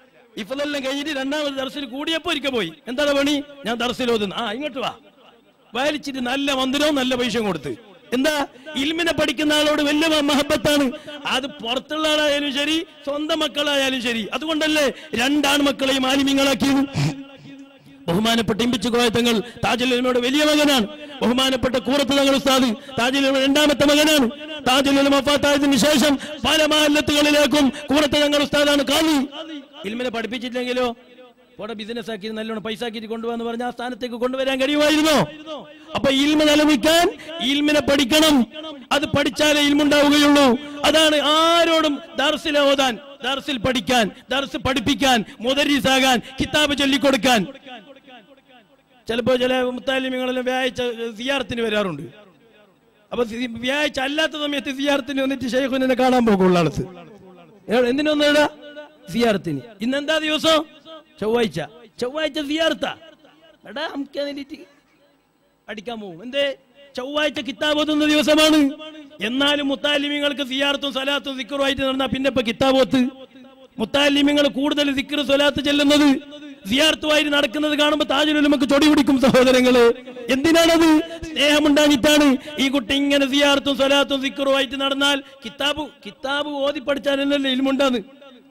ഇഫതെല്ലാം കഴിഞ്ഞിട്ട് രണ്ടാമത് ദർസിൽ കൂടിയപ്പോ ഒരിക്കൽ പോയി എന്താണ് പണി ഞാൻ ദർസിൽ ഓതുന്നു ആ ഇങ്ങോട്ട് വാ വലിച്ചിട്ട് നല്ല മന്ദിരവും നല്ല പൈസയും കൊടുത്ത് എന്താ ഇൽമിനെ പഠിക്കുന്ന ആളോട് വലിയ മ- മഹബത്താണ് അത് പുറത്തുള്ള ആളായാലും ശരി സ്വന്തം മക്കളായാലും ശരി അതുകൊണ്ടല്ലേ രണ്ടാൺ മക്കളെയും ആലിമ്യങ്ങളാക്കിയത് ബഹുമാനപ്പെട്ട ഇമ്പിച്ചു കോയത്തങ്ങൾ താജുലിനോട് വലിയ മകനാണ് ബഹുമാനപ്പെട്ട കൂറത്ത് തങ്ങൾ ഉസ്താദ് താജുലിനോട് രണ്ടാമത്തെ മകനാണ് താജുലിന് മഫാത്തായതിനു ശേഷം പല മാലത്തുകളിലേക്കും കൂറത്ത് തങ്ങൾ ഉസ്താദാണ് കാലി ഇൽമിനെ പഠിപ്പിച്ചിട്ടില്ലെങ്കിലോ ഇവിടെ ബിസിനസ് ആക്കി നല്ലോണം പൈസ ആക്കിയിട്ട് കൊണ്ടുപോകാന്ന് പറഞ്ഞ ആ സ്ഥാനത്തേക്ക് കൊണ്ടുവരാൻ കഴിയുമായിരുന്നോ അപ്പൊ ഇൽമ നിലനിൽക്കാൻ ഇൽമിനെ പഠിക്കണം അത് പഠിച്ചാലേ ഇൽമുണ്ടാവുകയുള്ളൂ അതാണ് ആരോടും ദർസിൽ ഓതാൻ ദർസിൽ പഠിക്കാൻ ദർസ് പഠിപ്പിക്കാൻ മുദരീസാകാൻ കിതാബ് ചൊല്ലിക്കൊടുക്കാൻ ചിലപ്പോ ചില മുത്താലിമ്യങ്ങളെല്ലാം വ്യാഴ്ച സിയാറത്തിന് വരാറുണ്ട് അപ്പൊ സി- വ്യാഴ്ച അല്ലാത്ത സമയത്ത് സിയാറത്തിന് വന്നിട്ട് ഷെയ്ഖുനെ കാണാൻ പോകുള്ള ആളത്ത് എന്തിനൊന്നേടാ സിയാറത്തിന് ഇന്നെന്താ ദിവസം ചൊവ്വാഴ്ച ചൊവ്വാഴ്ച സിയാർത്ത എടാ നമുക്ക് അതിലേക്ക് അടിക്കാൻ പോകും എന്തേ ചൊവ്വാഴ്ച കിതാബ് ഓതുന്ന ദിവസമാണ് എന്നാലും മുത്താലിമ്യങ്ങൾക്ക് സിയാർത്തും സലാത്തും സിക്കറുമായിട്ട് നടന്ന പിന്നെ ഇപ്പൊ കിതാബോത്ത് മുത്താലിമ്യങ്ങൾ കൂടുതൽ സിക്കർ സ്വലാത്ത് ചെല്ലുന്നത് സിയാർത്തുമായിട്ട് നടക്കുന്നത് കാണുമ്പോൾ താജുൽ നമുക്ക് ചൊടി പിടിക്കും സഹോദരങ്ങള് എന്തിനാണത് സ്നേഹമുണ്ടാഞ്ഞിട്ടാണ് ഈ കുട്ടി ഇങ്ങനെ സിയാർത്തും സ്വലാത്തും സിക്കറുമായിട്ട് നടന്നാൽ കിതാബ് കിതാബ് ഓതി പഠിച്ചാലല്ലേ ഇൽമുണ്ടാന്ന്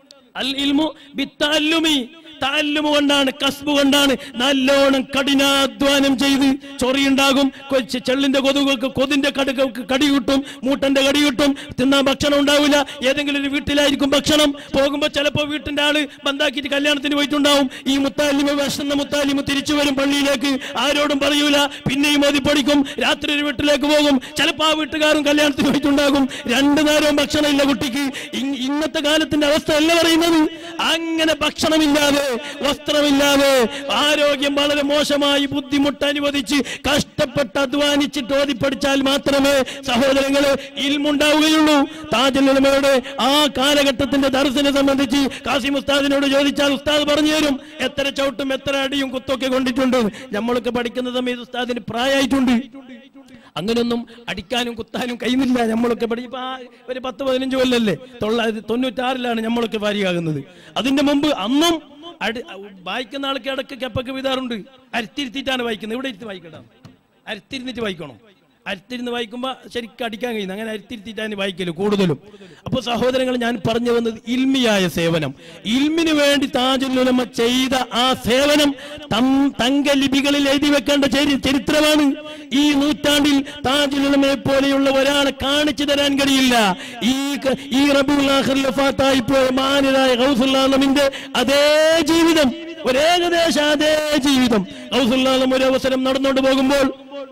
അൽ ഇൽമു ബിത്തല്ലുമി താല്ലുമു കൊണ്ടാണ് കസ്ബ് കൊണ്ടാണ് നല്ലോണം കഠിനാധ്വാനം ചെയ്ത് ചൊറിയുണ്ടാകും കൊച്ച് ചെള്ളിന്റെ കൊതുകൾക്ക് കൊതിന്റെ കടി കടി കിട്ടും മൂട്ടന്റെ കടി കിട്ടും തിന്നാൻ ഭക്ഷണം ഉണ്ടാവില്ല ഏതെങ്കിലും ഒരു വീട്ടിലായിരിക്കും ഭക്ഷണം പോകുമ്പോ ചിലപ്പോ വീട്ടിന്റെ ആള് ബന്ധാക്കിയിട്ട് കല്യാണത്തിന് പോയിട്ടുണ്ടാവും ഈ മുത്താലിമ വിഷന്ന മുത്താലിമ തിരിച്ചു വരും പള്ളിയിലേക്ക് ആരോടും പറയൂല പിന്നെയും ഓതി പഠിക്കും രാത്രി ഒരു വീട്ടിലേക്ക് പോകും ചിലപ്പോ ആ വീട്ടുകാരും കല്യാണത്തിന് പോയിട്ടുണ്ടാകും രണ്ടു നേരവും ഭക്ഷണം ഇല്ല കുട്ടിക്ക് ഇ- ഇന്നത്തെ കാലത്തിന്റെ അവസ്ഥ അല്ല പറയുന്നത് അങ്ങനെ ഭക്ഷണമില്ലാതെ വസ്ത്രമില്ലാതെ ആരോഗ്യം വളരെ മോശമായി ബുദ്ധിമുട്ട് അനുവദിച്ച് കഷ്ടപ്പെട്ട് അധ്വാനിച്ചിട്ട് ഓതി പഠിച്ചാൽ മാത്രമേ സഹോദരങ്ങളെ ഇൽമുണ്ടാവുകയുള്ളൂ താജുലുമയുടെ ആ കാലഘട്ടത്തിന്റെ ദർശനെ സംബന്ധിച്ച് കാസിം ഉസ്താദിനോട് ചോദിച്ചാൽ ഉസ്താദ് പറഞ്ഞു തരും എത്ര ചവിട്ടും എത്ര അടിയും കുത്തൊക്കെ കൊണ്ടിട്ടുണ്ട് നമ്മളൊക്കെ പഠിക്കുന്ന സമയത്ത് ഉസ്താദിന് പ്രായമായിട്ടുണ്ട് അങ്ങനെയൊന്നും അടിക്കാനും കുത്താനും കഴിയുന്നില്ല നമ്മളൊക്കെ പഠി ഇപ്പൊ ആ ഒരു പത്ത് പതിനഞ്ച് കൊല്ലല്ലേ തൊള്ളായിരത്തി തൊണ്ണൂറ്റാറിലാണ് നമ്മളൊക്കെ ഭാര്യയാകുന്നത് അതിന്റെ മുമ്പ് അന്നും അടി വായിക്കുന്ന ആൾക്ക് ഇടയ്ക്ക് കെപ്പൊക്കെ വിതാറുണ്ട് അരുത്തിരുത്തിയിട്ടാണ് വായിക്കുന്നത് ഇവിടെ ഇരുത്തി വായിക്കട്ടെ അരുത്തിരുന്നിട്ട് വായിക്കണം അരുത്തിരുന്ന് വായിക്കുമ്പോൾ ശരിക്കും അടിക്കാൻ കഴിയുന്നു അങ്ങനെ അരുത്തിരുത്തിയിട്ടാണ് വായിക്കല് കൂടുതലും അപ്പോൾ സഹോദരങ്ങൾ ഞാൻ പറഞ്ഞു വന്നത് ഇൽമിയായ സേവനം ഇൽമിന് വേണ്ടി താജുലുലമ ചെയ്ത ആ സേവനം തം- തങ്ക ലിപികളിൽ എഴുതി വെക്കേണ്ട ചരി- ചരിത്രമാണ് ഈ നൂറ്റാണ്ടിൽ താജുലുലമയെ പോലെയുള്ള ഒരാളെ കാണിച്ചു തരാൻ കഴിയില്ല ഈ ക- ഈ റബുൽ ആഖിറിൽ വഫാത്തായി പോയ മാനരായ ഗൗസുല്ലാമിന്റെ അതേ ജീവിതം ഒരേകദേശം അതേ ജീവിതം ഗൗസുല്ലാം ഒരു അവസരം നടന്നുകൊണ്ട് പോകുമ്പോൾ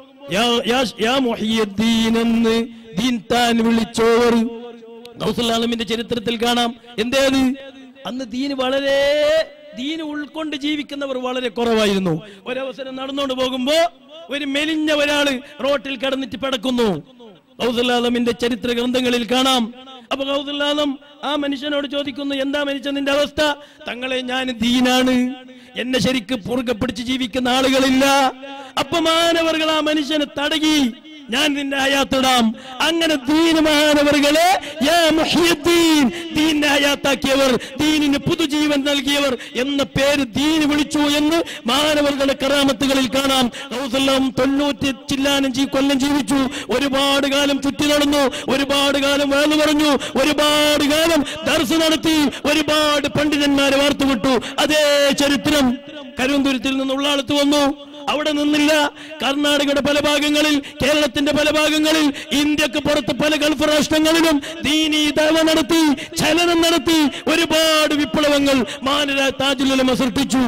യാ- യാ- യാ മുഹിയുദ്ദീൻ എന്ന് ദീൻ താൻ വിളിച്ചോർ ഗൗസുല്ലാമിന്റെ ചരിത്രത്തിൽ കാണാം എന്തേത് അന്ന് ദീന് വളരെ ദീന് ഉൾക്കൊണ്ട് ജീവിക്കുന്നവർ വളരെ കുറവായിരുന്നു ഒരവസരം നടന്നുകൊണ്ട് പോകുമ്പോ ഒരു മെലിഞ്ഞ ഒരാള് റോട്ടിൽ കിടന്നിട്ട് പിടക്കുന്നു ഗൗസുല്ലാമിന്റെ ചരിത്ര ഗ്രന്ഥങ്ങളിൽ കാണാം അപ്പൊ ഗൗസുല്ലാദം ആ മനുഷ്യനോട് ചോദിക്കുന്നു എന്താ മനുഷ്യൻ നിന്റെ അവസ്ഥ തങ്ങളെ ഞാൻ ദീനാണ് എന്നെ ശരിക്ക് പുറകെ പിടിച്ച് ജീവിക്കുന്ന ആളുകളില്ല അപ്പൊ മാനവർകൾ ആ മനുഷ്യനെ തടകി ഞാൻ നിന്നെ ഹയാത്തിടാം അങ്ങനെ ദീന മഹാനവറുകളെ യാ മുഹിയുദ്ദീൻ ദീനിനെ ഹയാത്താക്കിയവർ ദീനിന് പുതുജീവൻ നൽകിയവർ എന്ന പേര് ദീന് വിളിച്ചു എന്ന് മാനവറുകളുടെ കറാമത്തുകളിൽ കാണാം റസൂലുള്ളാഹി തൊണ്ണൂറ്റി ചില്ലാനം ജീ കൊല്ലം ജീവിച്ചു ഒരുപാട് കാലം ചുറ്റി നടന്നു ഒരുപാട് കാലം വേളു പറഞ്ഞു ഒരുപാട് കാലം ദർശ നടത്തി ഒരുപാട് പണ്ഡിതന്മാരെ വാർത്തുവിട്ടു അതേ ചരിത്രം കരുവന്തുരത്തിൽ നിന്നുള്ള ആളത്ത് വന്നു അവിടെ നിന്നില്ല കർണാടകയുടെ പല ഭാഗങ്ങളിൽ കേരളത്തിന്റെ പല ഭാഗങ്ങളിൽ ഇന്ത്യക്ക് പുറത്ത് പല ഗൾഫ് രാഷ്ട്രങ്ങളിലും ദീനി ദവ നടത്തി ചലനം നടത്തി ഒരുപാട് വിപ്ലവങ്ങൾ മാനര താജുലുലമ സൃഷ്ടിച്ചു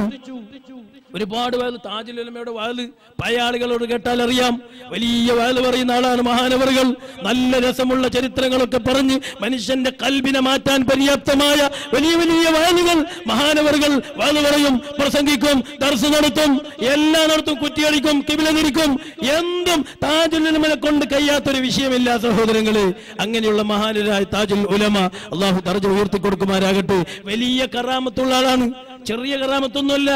ഒരുപാട് വയൽ താജുലുലമയുടെ വയല് പഴയ ആളുകളോട് കേട്ടാൽ അറിയാം വലിയ വയല് പറയുന്ന ആളാണ് മഹാനവറുകൾ നല്ല രസമുള്ള ചരിത്രങ്ങളൊക്കെ പറഞ്ഞ് മനുഷ്യന്റെ കൽബിനെ മാറ്റാൻ പര്യാപ്തമായ വലിയ വലിയ വയലുകൾ മഹാനവറുകൾ വയല് പറയും പ്രസംഗിക്കും ദർശ നടത്തും എല്ലാം നടത്തും കുറ്റിയടിക്കും കിബിലതിരിക്കും എന്തും താജുലുലമനെ കൊണ്ട് കഴിയാത്തൊരു വിഷയമില്ല സഹോദരങ്ങള് അങ്ങനെയുള്ള മഹാനരായ താജുൽ ഉലമ അള്ളാഹു തറജ ഉയർത്തി കൊടുക്കുമാരാകട്ടെ വലിയ കറാമത്തുള്ള ആളാണ് ചെറിയ കറാമത്തൊന്നുമല്ല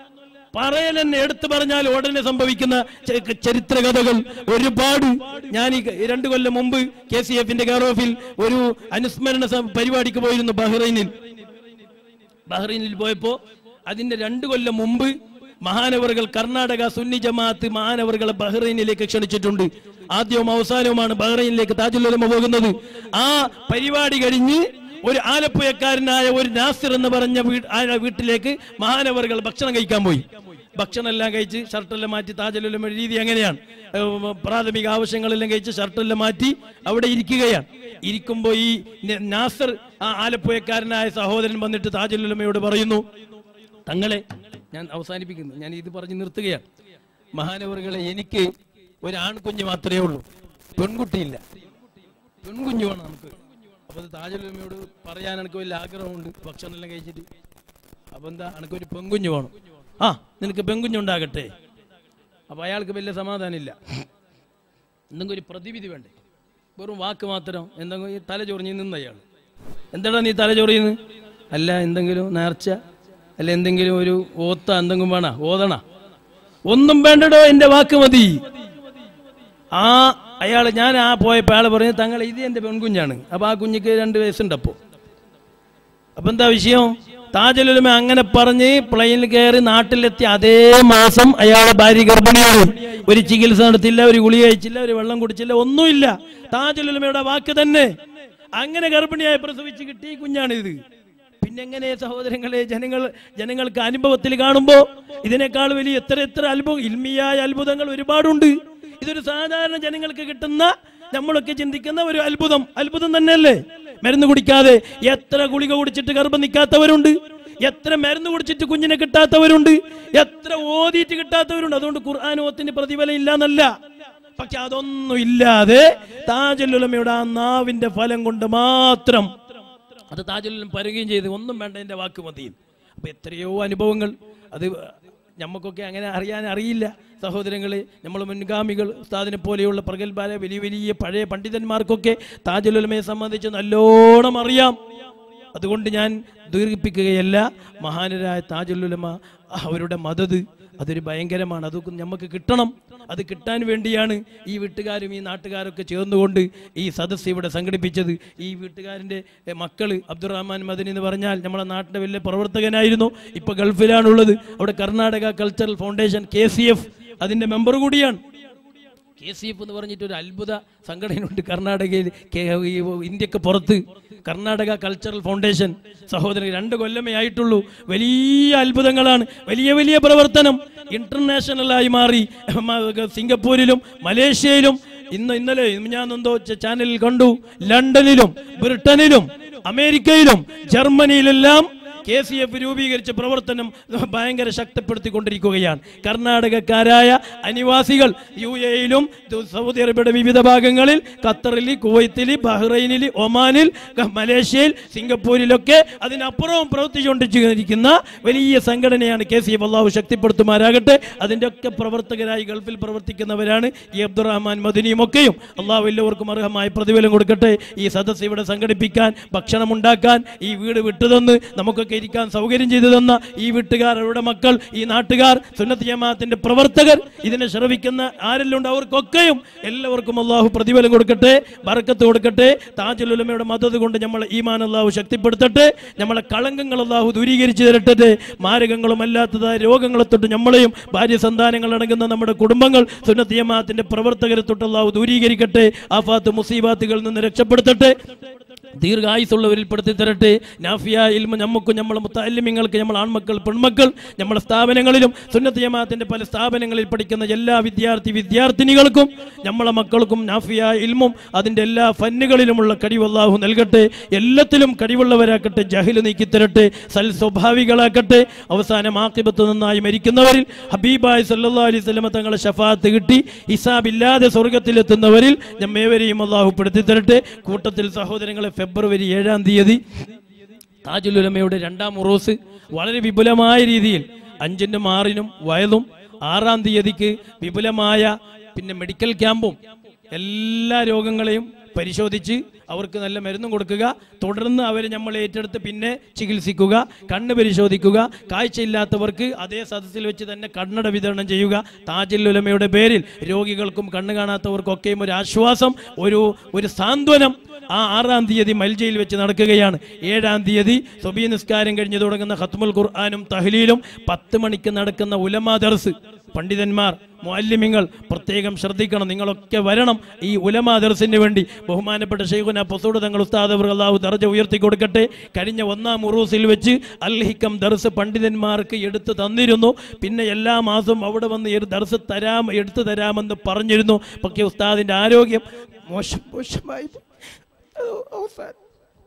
പറയൽ തന്നെ എടുത്തു പറഞ്ഞാൽ ഉടനെ സംഭവിക്കുന്ന ച- ചരിത്ര കഥകൾ ഒരുപാട് ഞാൻ ഈ ക- രണ്ടു കൊല്ലം മുമ്പ് കെ സി എഫിന്റെ കെയർ ഓഫിൽ ഒരു അനുസ്മരണ സ- പരിപാടിക്ക് പോയിരുന്നു ബഹ്റൈനിൽ ബഹ്റൈനിൽ പോയപ്പോ അതിന്റെ രണ്ടു കൊല്ലം മുമ്പ് മഹാനവറുകൾ കർണാടക സുന്നി ജമാഅത്ത് മഹാനവറുകളെ ബഹ്റൈനിലേക്ക് ക്ഷണിച്ചിട്ടുണ്ട് ആദ്യവും അവസാനവുമാണ് ബഹ്റൈനിലേക്ക് താജുലുലമ പോകുന്നത് ആ പരിപാടി കഴിഞ്ഞ് ഒരു ആലപ്പുഴക്കാരനായ ഒരു നാസിർ എന്ന് പറഞ്ഞ വീ- ആ വീട്ടിലേക്ക് മഹാനവറുകൾ ഭക്ഷണം കഴിക്കാൻ പോയി ഭക്ഷണം എല്ലാം കഴിച്ച് ഷർട്ടെല്ലാം മാറ്റി താജലുലമ രീതി എങ്ങനെയാണ് ഏഹ് പ്രാഥമിക ആവശ്യങ്ങളെല്ലാം കഴിച്ച് ഷർട്ടെല്ലാം മാറ്റി അവിടെ ഇരിക്കുകയാണ് ഇരിക്കുമ്പോൾ ഈ ന- നാസർ ആ ആലപ്പുഴക്കാരനായ സഹോദരൻ വന്നിട്ട് താജലുലമയോട് പറയുന്നു തങ്ങളെ ഞാൻ അവസാനിപ്പിക്കുന്നു ഞാൻ ഇത് പറഞ്ഞ് നിർത്തുകയാണ് മഹാനവറുകളെ എനിക്ക് ഒരു ആൺകുഞ്ഞ് മാത്രമേ ഉള്ളൂ പെൺകുട്ടിയില്ല പെൺകുഞ്ഞു വേണം നമുക്ക് അപ്പൊ അത് താജുലമ്മയോട് പറയാൻ എനിക്ക് വലിയ ആഗ്രഹമുണ്ട് ഭക്ഷണം എല്ലാം കഴിച്ചിട്ട് അപ്പൊ എന്താ എനിക്ക് ഒരു പെൺകുഞ്ഞു വേണം ആ നിനക്ക് പെൺകുഞ്ഞുണ്ടാകട്ടെ അപ്പൊ അയാൾക്ക് വലിയ സമാധാനമില്ല എന്തെങ്കിലും ഒരു പ്രതിവിധി വേണ്ടേ വെറും വാക്ക് മാത്രം എന്തെങ്കിലും ഈ തല ചൊറിഞ്ഞ് നിന്ന് അയാൾ എന്താടാ നീ തല ചൊറിയുന്നു അല്ല എന്തെങ്കിലും നേർച്ച അല്ല എന്തെങ്കിലും ഒരു ഓത്ത എന്തെങ്കിലും വേണ ഓതണ ഒന്നും വേണ്ടടോ എന്റെ വാക്ക് മതി ആ അയാൾ ഞാൻ ആ പോയപ്പോൾ അയാൾ പറഞ്ഞു തങ്ങൾ ഇത് എന്റെ പെൺകുഞ്ഞാണ് അപ്പൊ ആ കുഞ്ഞിക്ക് രണ്ട് വയസ്സുണ്ട് അപ്പോ അപ്പൊ എന്താ വിഷയം താജലുലമ അങ്ങനെ പറഞ്ഞ് പ്ലെയിനിൽ കയറി നാട്ടിലെത്തി അതേ മാസം അയാളെ ഭാര്യ ഗർഭിണിയാണ് ഒരു ചികിത്സ നടത്തില്ല ഒരു ഗുളി കഴിച്ചില്ല ഒരു വെള്ളം കുടിച്ചില്ല ഒന്നുമില്ല താജലുലമയുടെ വാക്ക് തന്നെ അങ്ങനെ ഗർഭിണിയായി പ്രസവിച്ച് കിട്ടിയ കുഞ്ഞാണിത് പിന്നെ എങ്ങനെ സഹോദരങ്ങളെ ജനങ്ങൾ ജനങ്ങൾക്ക് അനുഭവത്തിൽ കാണുമ്പോൾ ഇതിനേക്കാൾ വലിയ എത്ര എത്ര അത്ഭുതം ഇൽമിയായ അത്ഭുതങ്ങൾ ഒരുപാടുണ്ട് ഇതൊരു സാധാരണ ജനങ്ങൾക്ക് കിട്ടുന്ന നമ്മളൊക്കെ ചിന്തിക്കുന്ന ഒരു അത്ഭുതം അത്ഭുതം തന്നെയല്ലേ മരുന്ന് കുടിക്കാതെ എത്ര ഗുളിക കുടിച്ചിട്ട് ഗർഭം നിൽക്കാത്തവരുണ്ട് എത്ര മരുന്ന് കുടിച്ചിട്ട് കുഞ്ഞിനെ കിട്ടാത്തവരുണ്ട് എത്ര ഓതിയിട്ട് കിട്ടാത്തവരുണ്ട് അതുകൊണ്ട് ഖുർആൻ ഓത്തിന് പ്രതിഫലം ഇല്ലാന്നല്ല പക്ഷെ അതൊന്നും ഇല്ലാതെ താജുലുലമയുടെ ആ നാവിന്റെ ഫലം കൊണ്ട് മാത്രം അത് താജുലും പരുകയും ചെയ്ത് ഒന്നും വേണ്ട എൻ്റെ വാക്ക് മതിയും അപ്പൊ എത്രയോ അനുഭവങ്ങൾ അത് നമുക്കൊക്കെ അങ്ങനെ അറിയാൻ അറിയില്ല സഹോദരങ്ങളെ നമ്മൾ മുൻഗാമികൾ ഉസ്താദിനെ പോലെയുള്ള പ്രഗത്ഭരായ വലിയ വലിയ പഴയ പണ്ഡിതന്മാർക്കൊക്കെ താജുലുലമയെ സംബന്ധിച്ച് നല്ലോണം അറിയാം അതുകൊണ്ട് ഞാൻ ദീർഘിപ്പിക്കുകയല്ല മഹാനരായ താജുലുലമ അവരുടെ മദത് അതൊരു ഭയങ്കരമാണ് അതൊക്കെ നമുക്ക് കിട്ടണം അത് കിട്ടാൻ വേണ്ടിയാണ് ഈ വീട്ടുകാരും ഈ നാട്ടുകാരൊക്കെ ചേർന്നുകൊണ്ട് ഈ സദസ്സ് ഇവിടെ സംഘടിപ്പിച്ചത് ഈ വീട്ടുകാരൻ്റെ എഹ്, മക്കള് അബ്ദുറഹ്മാൻ മദനി എന്ന് പറഞ്ഞാൽ നമ്മുടെ നാട്ടിലെ വലിയ പ്രവർത്തകനായിരുന്നു ഇപ്പൊ ഗൾഫിലാണുള്ളത് അവിടെ Karnataka cultural foundation K C F അതിന്റെ മെമ്പർ കൂടിയാണ് കെ സി എഫ് എന്ന് പറഞ്ഞിട്ട് ഒരു അത്ഭുത സംഘടനയുണ്ട് കർണാടകയിൽ കെ- ഈ ഇന്ത്യക്ക് പുറത്ത് കർണാടക കൾച്ചറൽ ഫൗണ്ടേഷൻ സഹോദരൻ രണ്ട് കൊല്ലമേ ആയിട്ടുള്ളൂ വലിയ അത്ഭുതങ്ങളാണ് വലിയ വലിയ പ്രവർത്തനം ഇന്റർനാഷണലായി മാറി മ- സിംഗപ്പൂരിലും മലേഷ്യയിലും ഇന്ന് ഇന്നലെ ഞാൻ എന്തോ ചാനലിൽ കണ്ടു ലണ്ടനിലും ബ്രിട്ടനിലും അമേരിക്കയിലും ജർമ്മനിയിലെല്ലാം കെ സി എഫ് രൂപീകരിച്ച പ്രവർത്തനം ഭയങ്കര ശക്തിപ്പെടുത്തിക്കൊണ്ടിരിക്കുകയാണ് കർണാടകക്കാരായ അനിവാസികൾ യു എയിലും സൗദി അറേബ്യയുടെ വിവിധ ഭാഗങ്ങളിൽ ഖത്തറിൽ കുവൈത്തിൽ ബഹ്റൈനിൽ ഒമാനിൽ ക- മലേഷ്യയിൽ സിംഗപ്പൂരിലൊക്കെ അതിനപ്പുറവും പ്രവർത്തിച്ചുകൊണ്ടിരിക്കുന്ന വലിയ സംഘടനയാണ് കെ സി എഫ് അള്ളാഹു ശക്തിപ്പെടുത്തുമാരാകട്ടെ അതിൻ്റെ ഒക്കെ പ്രവർത്തകരായി ഗൾഫിൽ പ്രവർത്തിക്കുന്നവരാണ് ഈ അബ്ദുറഹ്മാൻ മദിനിയും ഒക്കെയും അള്ളാഹു എല്ലാവർക്കും അർഹമായ പ്രതിഫലം കൊടുക്കട്ടെ ഈ സദസ്സ് ഇവിടെ സംഘടിപ്പിക്കാൻ ഭക്ഷണം ഉണ്ടാക്കാൻ ഈ വീട് വിട്ടുതന്ന് നമുക്കൊക്കെ ഇരിക്കാൻ സൗകര്യം ചെയ്തു തന്ന ഈ വീട്ടുകാർ അവരുടെ മക്കൾ ഈ നാട്ടുകാർ സുന്നത്ത് ജമാഅത്തിന്റെ പ്രവർത്തകർ ഇതിനെ ശ്രവിക്കുന്ന ആരെല്ലാം ഉണ്ട് അവർക്കൊക്കെയും എല്ലാവർക്കും അള്ളാഹു പ്രതിഫലം കൊടുക്കട്ടെ ബർക്കത്ത് കൊടുക്കട്ടെ താജുലുലമയുടെ മദത് കൊണ്ട് നമ്മളെ ഈമാൻ അള്ളാഹു ശക്തിപ്പെടുത്തട്ടെ നമ്മളെ കളങ്കങ്ങൾ അള്ളാഹു ദൂരീകരിച്ചു തരട്ടെ മാരകങ്ങളും അല്ലാത്തതായ രോഗങ്ങളെ തൊട്ട് നമ്മളെയും ഭാര്യ സന്താനങ്ങൾ അടങ്ങുന്ന നമ്മുടെ കുടുംബങ്ങൾ സുന്നത്ത് ജമാഅത്തിന്റെ പ്രവർത്തകരെ തൊട്ട് അള്ളാഹു ദൂരീകരിക്കട്ടെ ആഫാത്ത് മുസീബാത്തുകളിൽ നിന്ന് രക്ഷപ്പെടുത്തട്ടെ ദീർഘായുസുള്ളവരിൽ പെടുത്തി തരട്ടെ നാഫിയ ഇൽമ നമുക്കും നമ്മളെ മുത്തല്ലിമിങ്ങൾക്ക് നമ്മൾ ആൺമക്കൾ പെൺമക്കൾ നമ്മളെ സ്ഥാപനങ്ങളിലും സുന്നത്ത് ജമാഅത്തിന്റെ പല സ്ഥാപനങ്ങളിൽ പഠിക്കുന്ന എല്ലാ വിദ്യാർത്ഥി വിദ്യാർത്ഥിനികൾക്കും നമ്മളെ മക്കൾക്കും നാഫിയ ഇൽമും അതിന്റെ എല്ലാ ഫന്നുകളിലുമുള്ള കഴിവല്ലാഹു നൽകട്ടെ എല്ലാത്തിലും കഴിവുള്ളവരാക്കട്ടെ ജഹില് നീക്കി തരട്ടെ സൽ സ്വഭാവികളാക്കട്ടെ അവസാനം ആക്കിബത്ത് നന്നായി മരിക്കുന്നവരിൽ ഹബീബായ് സല്ലാ അലൈഹി സ്വലമ തങ്ങളെ ഷഫാത്ത് കിട്ടി ഹിസാബില്ലാതെ സ്വർഗത്തിലെത്തുന്നവരിൽ നമ്മേവരെയും അള്ളാഹു പെടുത്തി തരട്ടെ കൂട്ടത്തിൽ സഹോദരങ്ങളെ ഫെബ്രുവരി ഏഴാം തീയതി താജുലുലമയുടെ രണ്ടാം ഉറൂസ് വളരെ വിപുലമായ രീതിയിൽ അഞ്ചിനും ആറിനും വയതും ആറാം തീയതിക്ക് വിപുലമായ പിന്നെ മെഡിക്കൽ ക്യാമ്പും എല്ലാ രോഗങ്ങളെയും പരിശോധിച്ച് അവർക്ക് നല്ല മരുന്നും കൊടുക്കുക തുടർന്ന് അവരെ നമ്മൾ ഏറ്റെടുത്ത് പിന്നെ ചികിത്സിക്കുക കണ്ണ് പരിശോധിക്കുക കാഴ്ചയില്ലാത്തവർക്ക് അതേ സദസ്സിൽ വെച്ച് തന്നെ കണ്ണട വിതരണം ചെയ്യുക താജിൽ ഉലമയുടെ പേരിൽ രോഗികൾക്കും കണ്ണ് കാണാത്തവർക്കൊക്കെയും ഒരു ആശ്വാസം ഒരു ഒരു സാന്ത്വനം ആ ആറാം തീയതി മൽജയിൽ വെച്ച് നടക്കുകയാണ് ഏഴാം തീയതി സ്വബീ നിസ്കാരം കഴിഞ്ഞ് തുടങ്ങുന്ന ഖത്മുൽ ഖുർആാനും തഹ്ലീലും പത്ത് മണിക്ക് നടക്കുന്ന ഉലമാ ദർസ് പണ്ഡിതന്മാർ മുഅല്ലിമിങ്ങൾ പ്രത്യേകം ശ്രദ്ധിക്കണം നിങ്ങളൊക്കെ വരണം ഈ ഉലമാ ദർസിന് വേണ്ടി ബഹുമാനപ്പെട്ട ഷെയ്ഖുന പൊസൂട് തങ്ങൾ ഉസ്താദ് അവർ അള്ളാഹു ദർജ ഉയർത്തി കൊടുക്കട്ടെ കഴിഞ്ഞ ഒന്നാം ഉറൂസിൽ വെച്ച് അൽഹിക്കം ദർസ് പണ്ഡിതന്മാർക്ക് എടുത്തു തന്നിരുന്നു പിന്നെ എല്ലാ മാസവും അവിടെ വന്ന് ഈ ഒരു ദർസ് തരാം എടുത്തു തരാമെന്ന് പറഞ്ഞിരുന്നു പക്ഷേ ഉസ്താദിന്റെ ആരോഗ്യം മോശം മോശമായി പോയി. അത് അവസാനം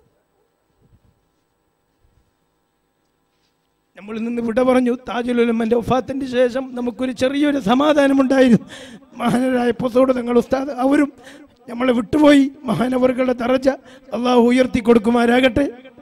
നമ്മൾ നിന്ന് വിട പറഞ്ഞു താജുലുലമ്മൻ്റെ ഒഫാത്തിൻ്റെ ശേഷം നമുക്കൊരു ചെറിയൊരു സമാധാനമുണ്ടായിരുന്നു മഹാനരായ പൊസോട് തങ്ങൾ ഉസ്താദ് അവരും നമ്മളെ വിട്ടുപോയി മഹാനവറുകളുടെ തറച്ച അള്ളാഹു ഉയർത്തി കൊടുക്കുമാരാകട്ടെ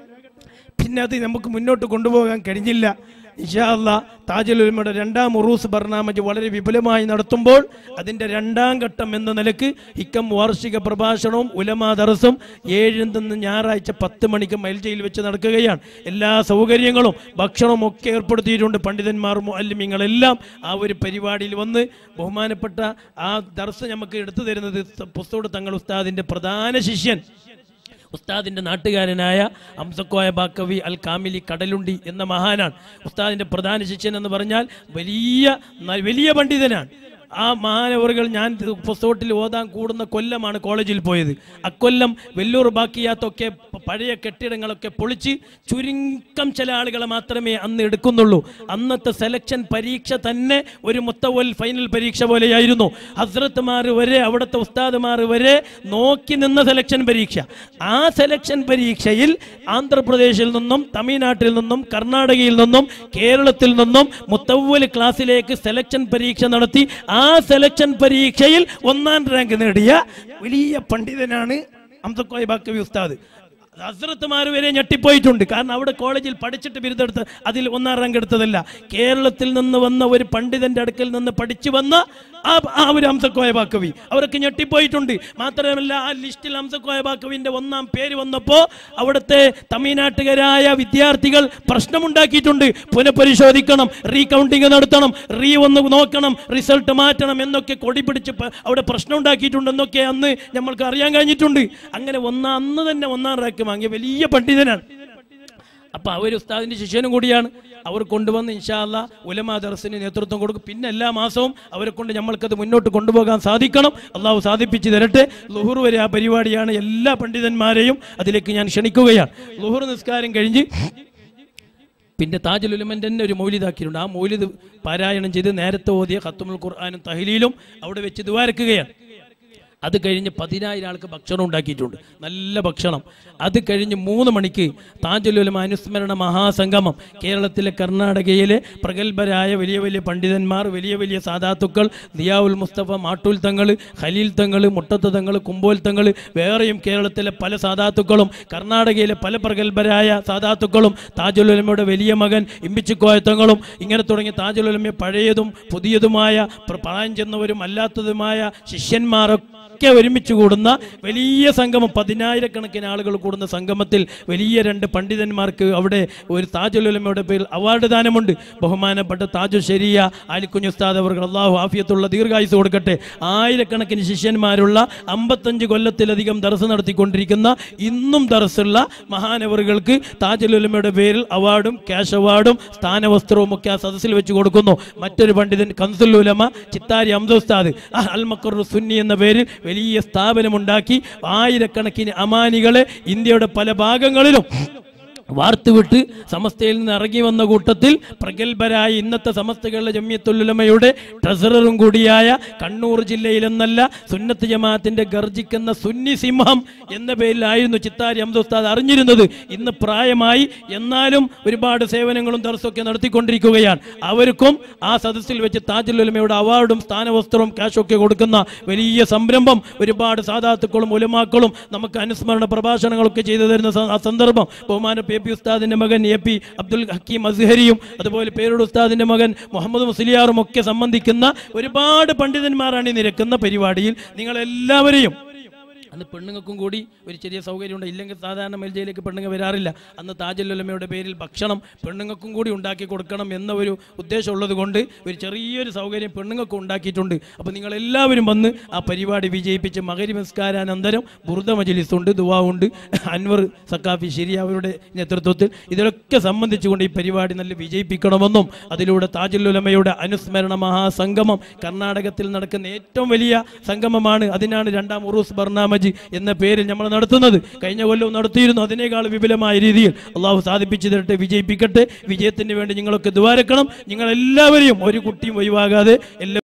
പിന്നെ അത് നമുക്ക് മുന്നോട്ട് കൊണ്ടുപോകാൻ കഴിഞ്ഞില്ല ഇൻഷാ അല്ലാ താജുലുലമയുടെ രണ്ടാം ഉറൂസ് ബർണാമജ് വളരെ വിപുലമായി നടത്തുമ്പോൾ അതിൻ്റെ രണ്ടാം ഘട്ടം എന്ന നിലക്ക് ഇക്കം വാർഷിക പ്രഭാഷണവും ഉലമാ ദറസും ഏഴിൽ നിന്ന് ഞായറാഴ്ച പത്ത് മണിക്ക് മൈൽജയിൽ വെച്ച് നടക്കുകയാണ് എല്ലാ സൗകര്യങ്ങളും ഭക്ഷണവും ഒക്കെ ഏർപ്പെടുത്തിയിട്ടുണ്ട് പണ്ഡിതന്മാർ മുഅല്ലിമീങ്ങളെല്ലാം ആ ഒരു പരിപാടിയിൽ വന്ന് ബഹുമാനപ്പെട്ട ആ ദർസ് നമുക്ക് എടുത്തു തരുന്നത് പുസ്തോട് തങ്ങൾ ഉസ്താദിൻ്റെ പ്രധാന ശിഷ്യൻ ഉസ്താദിന്റെ നാട്ടുകാരനായ അംസക്കോയ ബാക്കവി അൽ കാമിലി കടലുണ്ടി എന്ന മഹാനാണ് ഉസ്താദിന്റെ പ്രധാന ശിഷ്യൻ എന്ന് പറഞ്ഞാൽ വലിയ ന- വലിയ പണ്ഡിതനാണ് ആ മഹാനവറുകൾ ഞാൻ പുസ്തകത്തിൽ ഓതാൻ കൂടുന്ന കൊല്ലമാണ് കോളേജിൽ പോയത് അക്കൊല്ലം വെല്ലൂർ ബാക്കിയാത്തൊക്കെ പ- പഴയ കെട്ടിടങ്ങളൊക്കെ പൊളിച്ച് ചുരുക്കം ചില ആളുകളെ മാത്രമേ അന്ന് എടുക്കുന്നുള്ളൂ അന്നത്തെ സെലക്ഷൻ പരീക്ഷ തന്നെ ഒരു മുത്തവൽ ഫൈനൽ പരീക്ഷ പോലെയായിരുന്നു ഹസ്രത്മാർ വരെ അവിടുത്തെ ഉസ്താദുമാർ വരെ നോക്കി നിന്ന സെലക്ഷൻ പരീക്ഷ ആ സെലക്ഷൻ പരീക്ഷയിൽ ആന്ധ്രാപ്രദേശിൽ നിന്നും തമിഴ്നാട്ടിൽ നിന്നും കർണാടകയിൽ നിന്നും കേരളത്തിൽ നിന്നും മുത്തവ്വൽ ക്ലാസ്സിലേക്ക് സെലക്ഷൻ പരീക്ഷ നടത്തി ആ സെലക്ഷൻ പരീക്ഷയിൽ ഒന്നാം റാങ്ക് നേടിയ വലിയ പണ്ഡിതനാണ് അംസക്കോയ് ബാക്കവി ഉസ്താദ് ഹസ്രത്തുമാർ വരെ ഞെട്ടിപ്പോയിട്ടുണ്ട് കാരണം അവിടെ കോളേജിൽ പഠിച്ചിട്ട് ബിരുദെടുത്ത് അതിൽ ഒന്നാം റാങ്ക് എടുത്തതല്ല കേരളത്തിൽ നിന്ന് വന്ന ഒരു പണ്ഡിതന്റെ അടുക്കൽ നിന്ന് പഠിച്ചു വന്ന ആ ആ ഒരു ഹംസക്കോയ ബാക്കവി അവരൊക്കെ ഞെട്ടിപ്പോയിട്ടുണ്ട് മാത്രമല്ല ആ ലിസ്റ്റിൽ ഹംസക്കോയ ബാക്കവിന്റെ ഒന്നാം പേര് വന്നപ്പോൾ അവിടുത്തെ തമിഴ്നാട്ടുകാരായ വിദ്യാർത്ഥികൾ പ്രശ്നമുണ്ടാക്കിയിട്ടുണ്ട് പുനഃപരിശോധിക്കണം റീകൗണ്ടിങ് നടത്തണം റീ ഒന്ന് നോക്കണം റിസൾട്ട് മാറ്റണം എന്നൊക്കെ കൊടി പിടിച്ച് പ- അവിടെ പ്രശ്നം ഉണ്ടാക്കിയിട്ടുണ്ടെന്നൊക്കെ അന്ന് നമ്മൾക്ക് അറിയാൻ കഴിഞ്ഞിട്ടുണ്ട് അങ്ങനെ ഒന്നാം അന്ന് തന്നെ ഒന്നാം റാക്ക് വാങ്ങിയ വലിയ പണ്ഡിതനാണ് അപ്പൊ അവർ ഉസ്താദിന്റെ ശിഷ്യനും കൂടിയാണ് അവർ കൊണ്ടുവന്ന് ഇൻഷാല്ല ഉലമാ ദർസിന് നേതൃത്വം കൊടുക്കും പിന്നെ എല്ലാ മാസവും അവരെ കൊണ്ട് നമ്മൾക്കത് മുന്നോട്ട് കൊണ്ടുപോകാൻ സാധിക്കണം അള്ളാഹു സാധിപ്പിച്ചു തരട്ടെ ലുഹുർ വരെ ആ പരിപാടിയാണ് എല്ലാ പണ്ഡിതന്മാരെയും അതിലേക്ക് ഞാൻ ക്ഷണിക്കുകയാണ് ലുഹുർ നിസ്കാരം കഴിഞ്ഞ് പിന്നെ താജുൽ ഉലമൻ്റെ തന്നെ ഒരു മൗലിദാക്കിയിട്ടുണ്ട് ആ മൗലിദ് പാരായണം ചെയ്ത് നേരത്തെ ഓതിയ ഖത്തുമുൽ ഖുർആാനും തഹലീലും അവിടെ വെച്ച് ദ്വാരക്കുകയാണ് അത് കഴിഞ്ഞ് പതിനായിരം ആൾക്ക് ഭക്ഷണം ഉണ്ടാക്കിയിട്ടുണ്ട് നല്ല ഭക്ഷണം അത് കഴിഞ്ഞ് മൂന്ന് മണിക്ക് താജുലുലമ അനുസ്മരണ മഹാസംഗമം കേരളത്തിലെ കർണാടകയിലെ പ്രഗത്ഭരായ വലിയ വലിയ പണ്ഡിതന്മാർ വലിയ വലിയ സാധാത്തുക്കൾ ദിയാവുൽ മുസ്തഫ മാട്ടൂൽ തങ്ങൾ ഖലീൽ തങ്ങൾ മുട്ടത്ത് തങ്ങൾ കുമ്പോൽ തങ്ങൾ വേറെയും കേരളത്തിലെ പല സാധാത്തുക്കളും കർണാടകയിലെ പല പ്രഗത്ഭരായ സാധാത്തുക്കളും താജുലുലമയുടെ വലിയ മകൻ ഇമ്പിച്ചിക്കോയ തങ്ങളും ഇങ്ങനെ തുടങ്ങി താജുലുലമയെ പഴയതും പുതിയതുമായ പ്ര- പ്രായം ചെന്നവരും അല്ലാത്തതുമായ ശിഷ്യന്മാരൊക്കെ ഒക്കെ ഒരുമിച്ച് കൂടുന്ന വലിയ സംഗമം പതിനായിരക്കണക്കിന് ആളുകൾ കൂടുന്ന സംഗമത്തിൽ വലിയ രണ്ട് പണ്ഡിതന്മാർക്ക് അവിടെ ഒരു താജുലുലമയുടെ പേരിൽ അവാർഡ് ദാനമുണ്ട് ബഹുമാനപ്പെട്ട താജു ശരിയ ആലിക്കുഞ്ഞ് ഉസ്താദ് അവർ അള്ളാഹു ആഫിയത്തുള്ള ദീർഘായുസ് കൊടുക്കട്ടെ ആയിരക്കണക്കിന് ശിഷ്യന്മാരുള്ള അമ്പത്തഞ്ച് കൊല്ലത്തിലധികം ദർസ് നടത്തിക്കൊണ്ടിരിക്കുന്ന ഇന്നും ദർസുള്ള മഹാനവറുകൾക്ക് താജുലുലമയുടെ പേരിൽ അവാർഡും ക്യാഷ് അവാർഡും സ്ഥാനവസ്ത്രവും ഒക്കെ ആ സദസ്സിൽ വെച്ച് കൊടുക്കുന്നു മറ്റൊരു പണ്ഡിതൻ കൻസുലുലമ ചിത്താരി അംദോസ്താദ് അൽ മക്കർ സുന്നി എന്ന പേരിൽ വലിയ സ്ഥാപനമുണ്ടാക്കി ആയിരക്കണക്കിന് അമാനികളെ ഇന്ത്യയുടെ പല ഭാഗങ്ങളിലും വാർത്തുവിട്ട് സമസ്തയിൽ നിന്ന് ഇറങ്ങി വന്ന കൂട്ടത്തിൽ പ്രഗത്ഭരായ ഇന്നത്തെ സമസ്തകളുടെ ജമ്യത്തുല്ലുലമയുടെ ട്രഷററും കൂടിയായ കണ്ണൂർ ജില്ലയിലെന്നല്ല സുന്നത്ത് ജമാഅത്തിന്റെ ഗർജിക്കുന്ന സുന്നി സിംഹം എന്ന പേരിലായിരുന്നു ചിത്താരി അംദുസ്താദ് അറിഞ്ഞിരുന്നത് ഇന്ന് പ്രായമായി എന്നാലും ഒരുപാട് സേവനങ്ങളും ദർശമൊക്കെ നടത്തിക്കൊണ്ടിരിക്കുകയാണ് അവർക്കും ആ സദസ്സിൽ വെച്ച് താജുലുലമയുടെ അവാർഡും സ്ഥാനവസ്ത്രവും ക്യാഷൊക്കെ കൊടുക്കുന്ന വലിയ സംരംഭം ഒരുപാട് സാധാത്തുക്കളും ഉലമാക്കളും നമുക്ക് അനുസ്മരണ പ്രഭാഷണങ്ങളൊക്കെ ചെയ്തു തരുന്ന സ- ആ സന്ദർഭം ബഹുമാന പി പി ഉസ്താദിന്റെ മകൻ എ പി അബ്ദുൽ ഹക്കീം അസ്ഹരിയും അതുപോലെ പേരുടെ ഉസ്താദിന്റെ മകൻ മുഹമ്മദ് മുസ്ലിയാറും ഒക്കെ സംബന്ധിക്കുന്ന ഒരുപാട് പണ്ഡിതന്മാരാണ് ഈ നിരക്കുന്ന പരിപാടിയിൽ നിങ്ങൾ എല്ലാവരെയും അന്ന് പെണ്ണുങ്ങൾക്കും കൂടി ഒരു ചെറിയ സൗകര്യമുണ്ട് ഇല്ലെങ്കിൽ സാധാരണ മെൽജയിലേക്ക് പെണ്ണുങ്ങൾ വരാറില്ല അന്ന് താജുലുലമയുടെ പേരിൽ ഭക്ഷണം പെണ്ണുങ്ങൾക്കും കൂടി ഉണ്ടാക്കി കൊടുക്കണം എന്ന ഒരു ഉദ്ദേശം ഉള്ളത് കൊണ്ട് ഒരു ചെറിയൊരു സൗകര്യം പെണ്ണുങ്ങൾക്ക് ഉണ്ടാക്കിയിട്ടുണ്ട് അപ്പോൾ നിങ്ങൾ എല്ലാവരും വന്ന് ആ പരിപാടി വിജയിപ്പിച്ച് മകരി നമസ്കാരാനന്തരം ബുർദ മജലിസ് ഉണ്ട് ദുവാ ഉണ്ട് അൻവർ സക്കാഫി ശരി അവരുടെ നേതൃത്വത്തിൽ ഇതിലൊക്കെ സംബന്ധിച്ചുകൊണ്ട് ഈ പരിപാടി നല്ല വിജയിപ്പിക്കണമെന്നും അതിലൂടെ താജുലുലമയുടെ അനുസ്മരണ മഹാസംഗമം കർണാടകത്തിൽ നടക്കുന്ന ഏറ്റവും വലിയ സംഗമമാണ് അതിനാണ് രണ്ടാം ഉറൂസ് ബർണാമജി എന്ന പേരിൽ നമ്മൾ നടത്തുന്നത് കഴിഞ്ഞ കൊല്ലവും നടത്തിയിരുന്നു അതിനേക്കാൾ വിപുലമായ രീതിയിൽ അള്ളാഹു സാധിപ്പിച്ചു തരട്ടെ വിജയിപ്പിക്കട്ടെ വിജയത്തിന് വേണ്ടി നിങ്ങളൊക്കെ ദ്വാരക്കണം നിങ്ങൾ എല്ലാവരെയും ഒരു കുട്ടിയും ഒഴിവാകാതെ എല്ലാ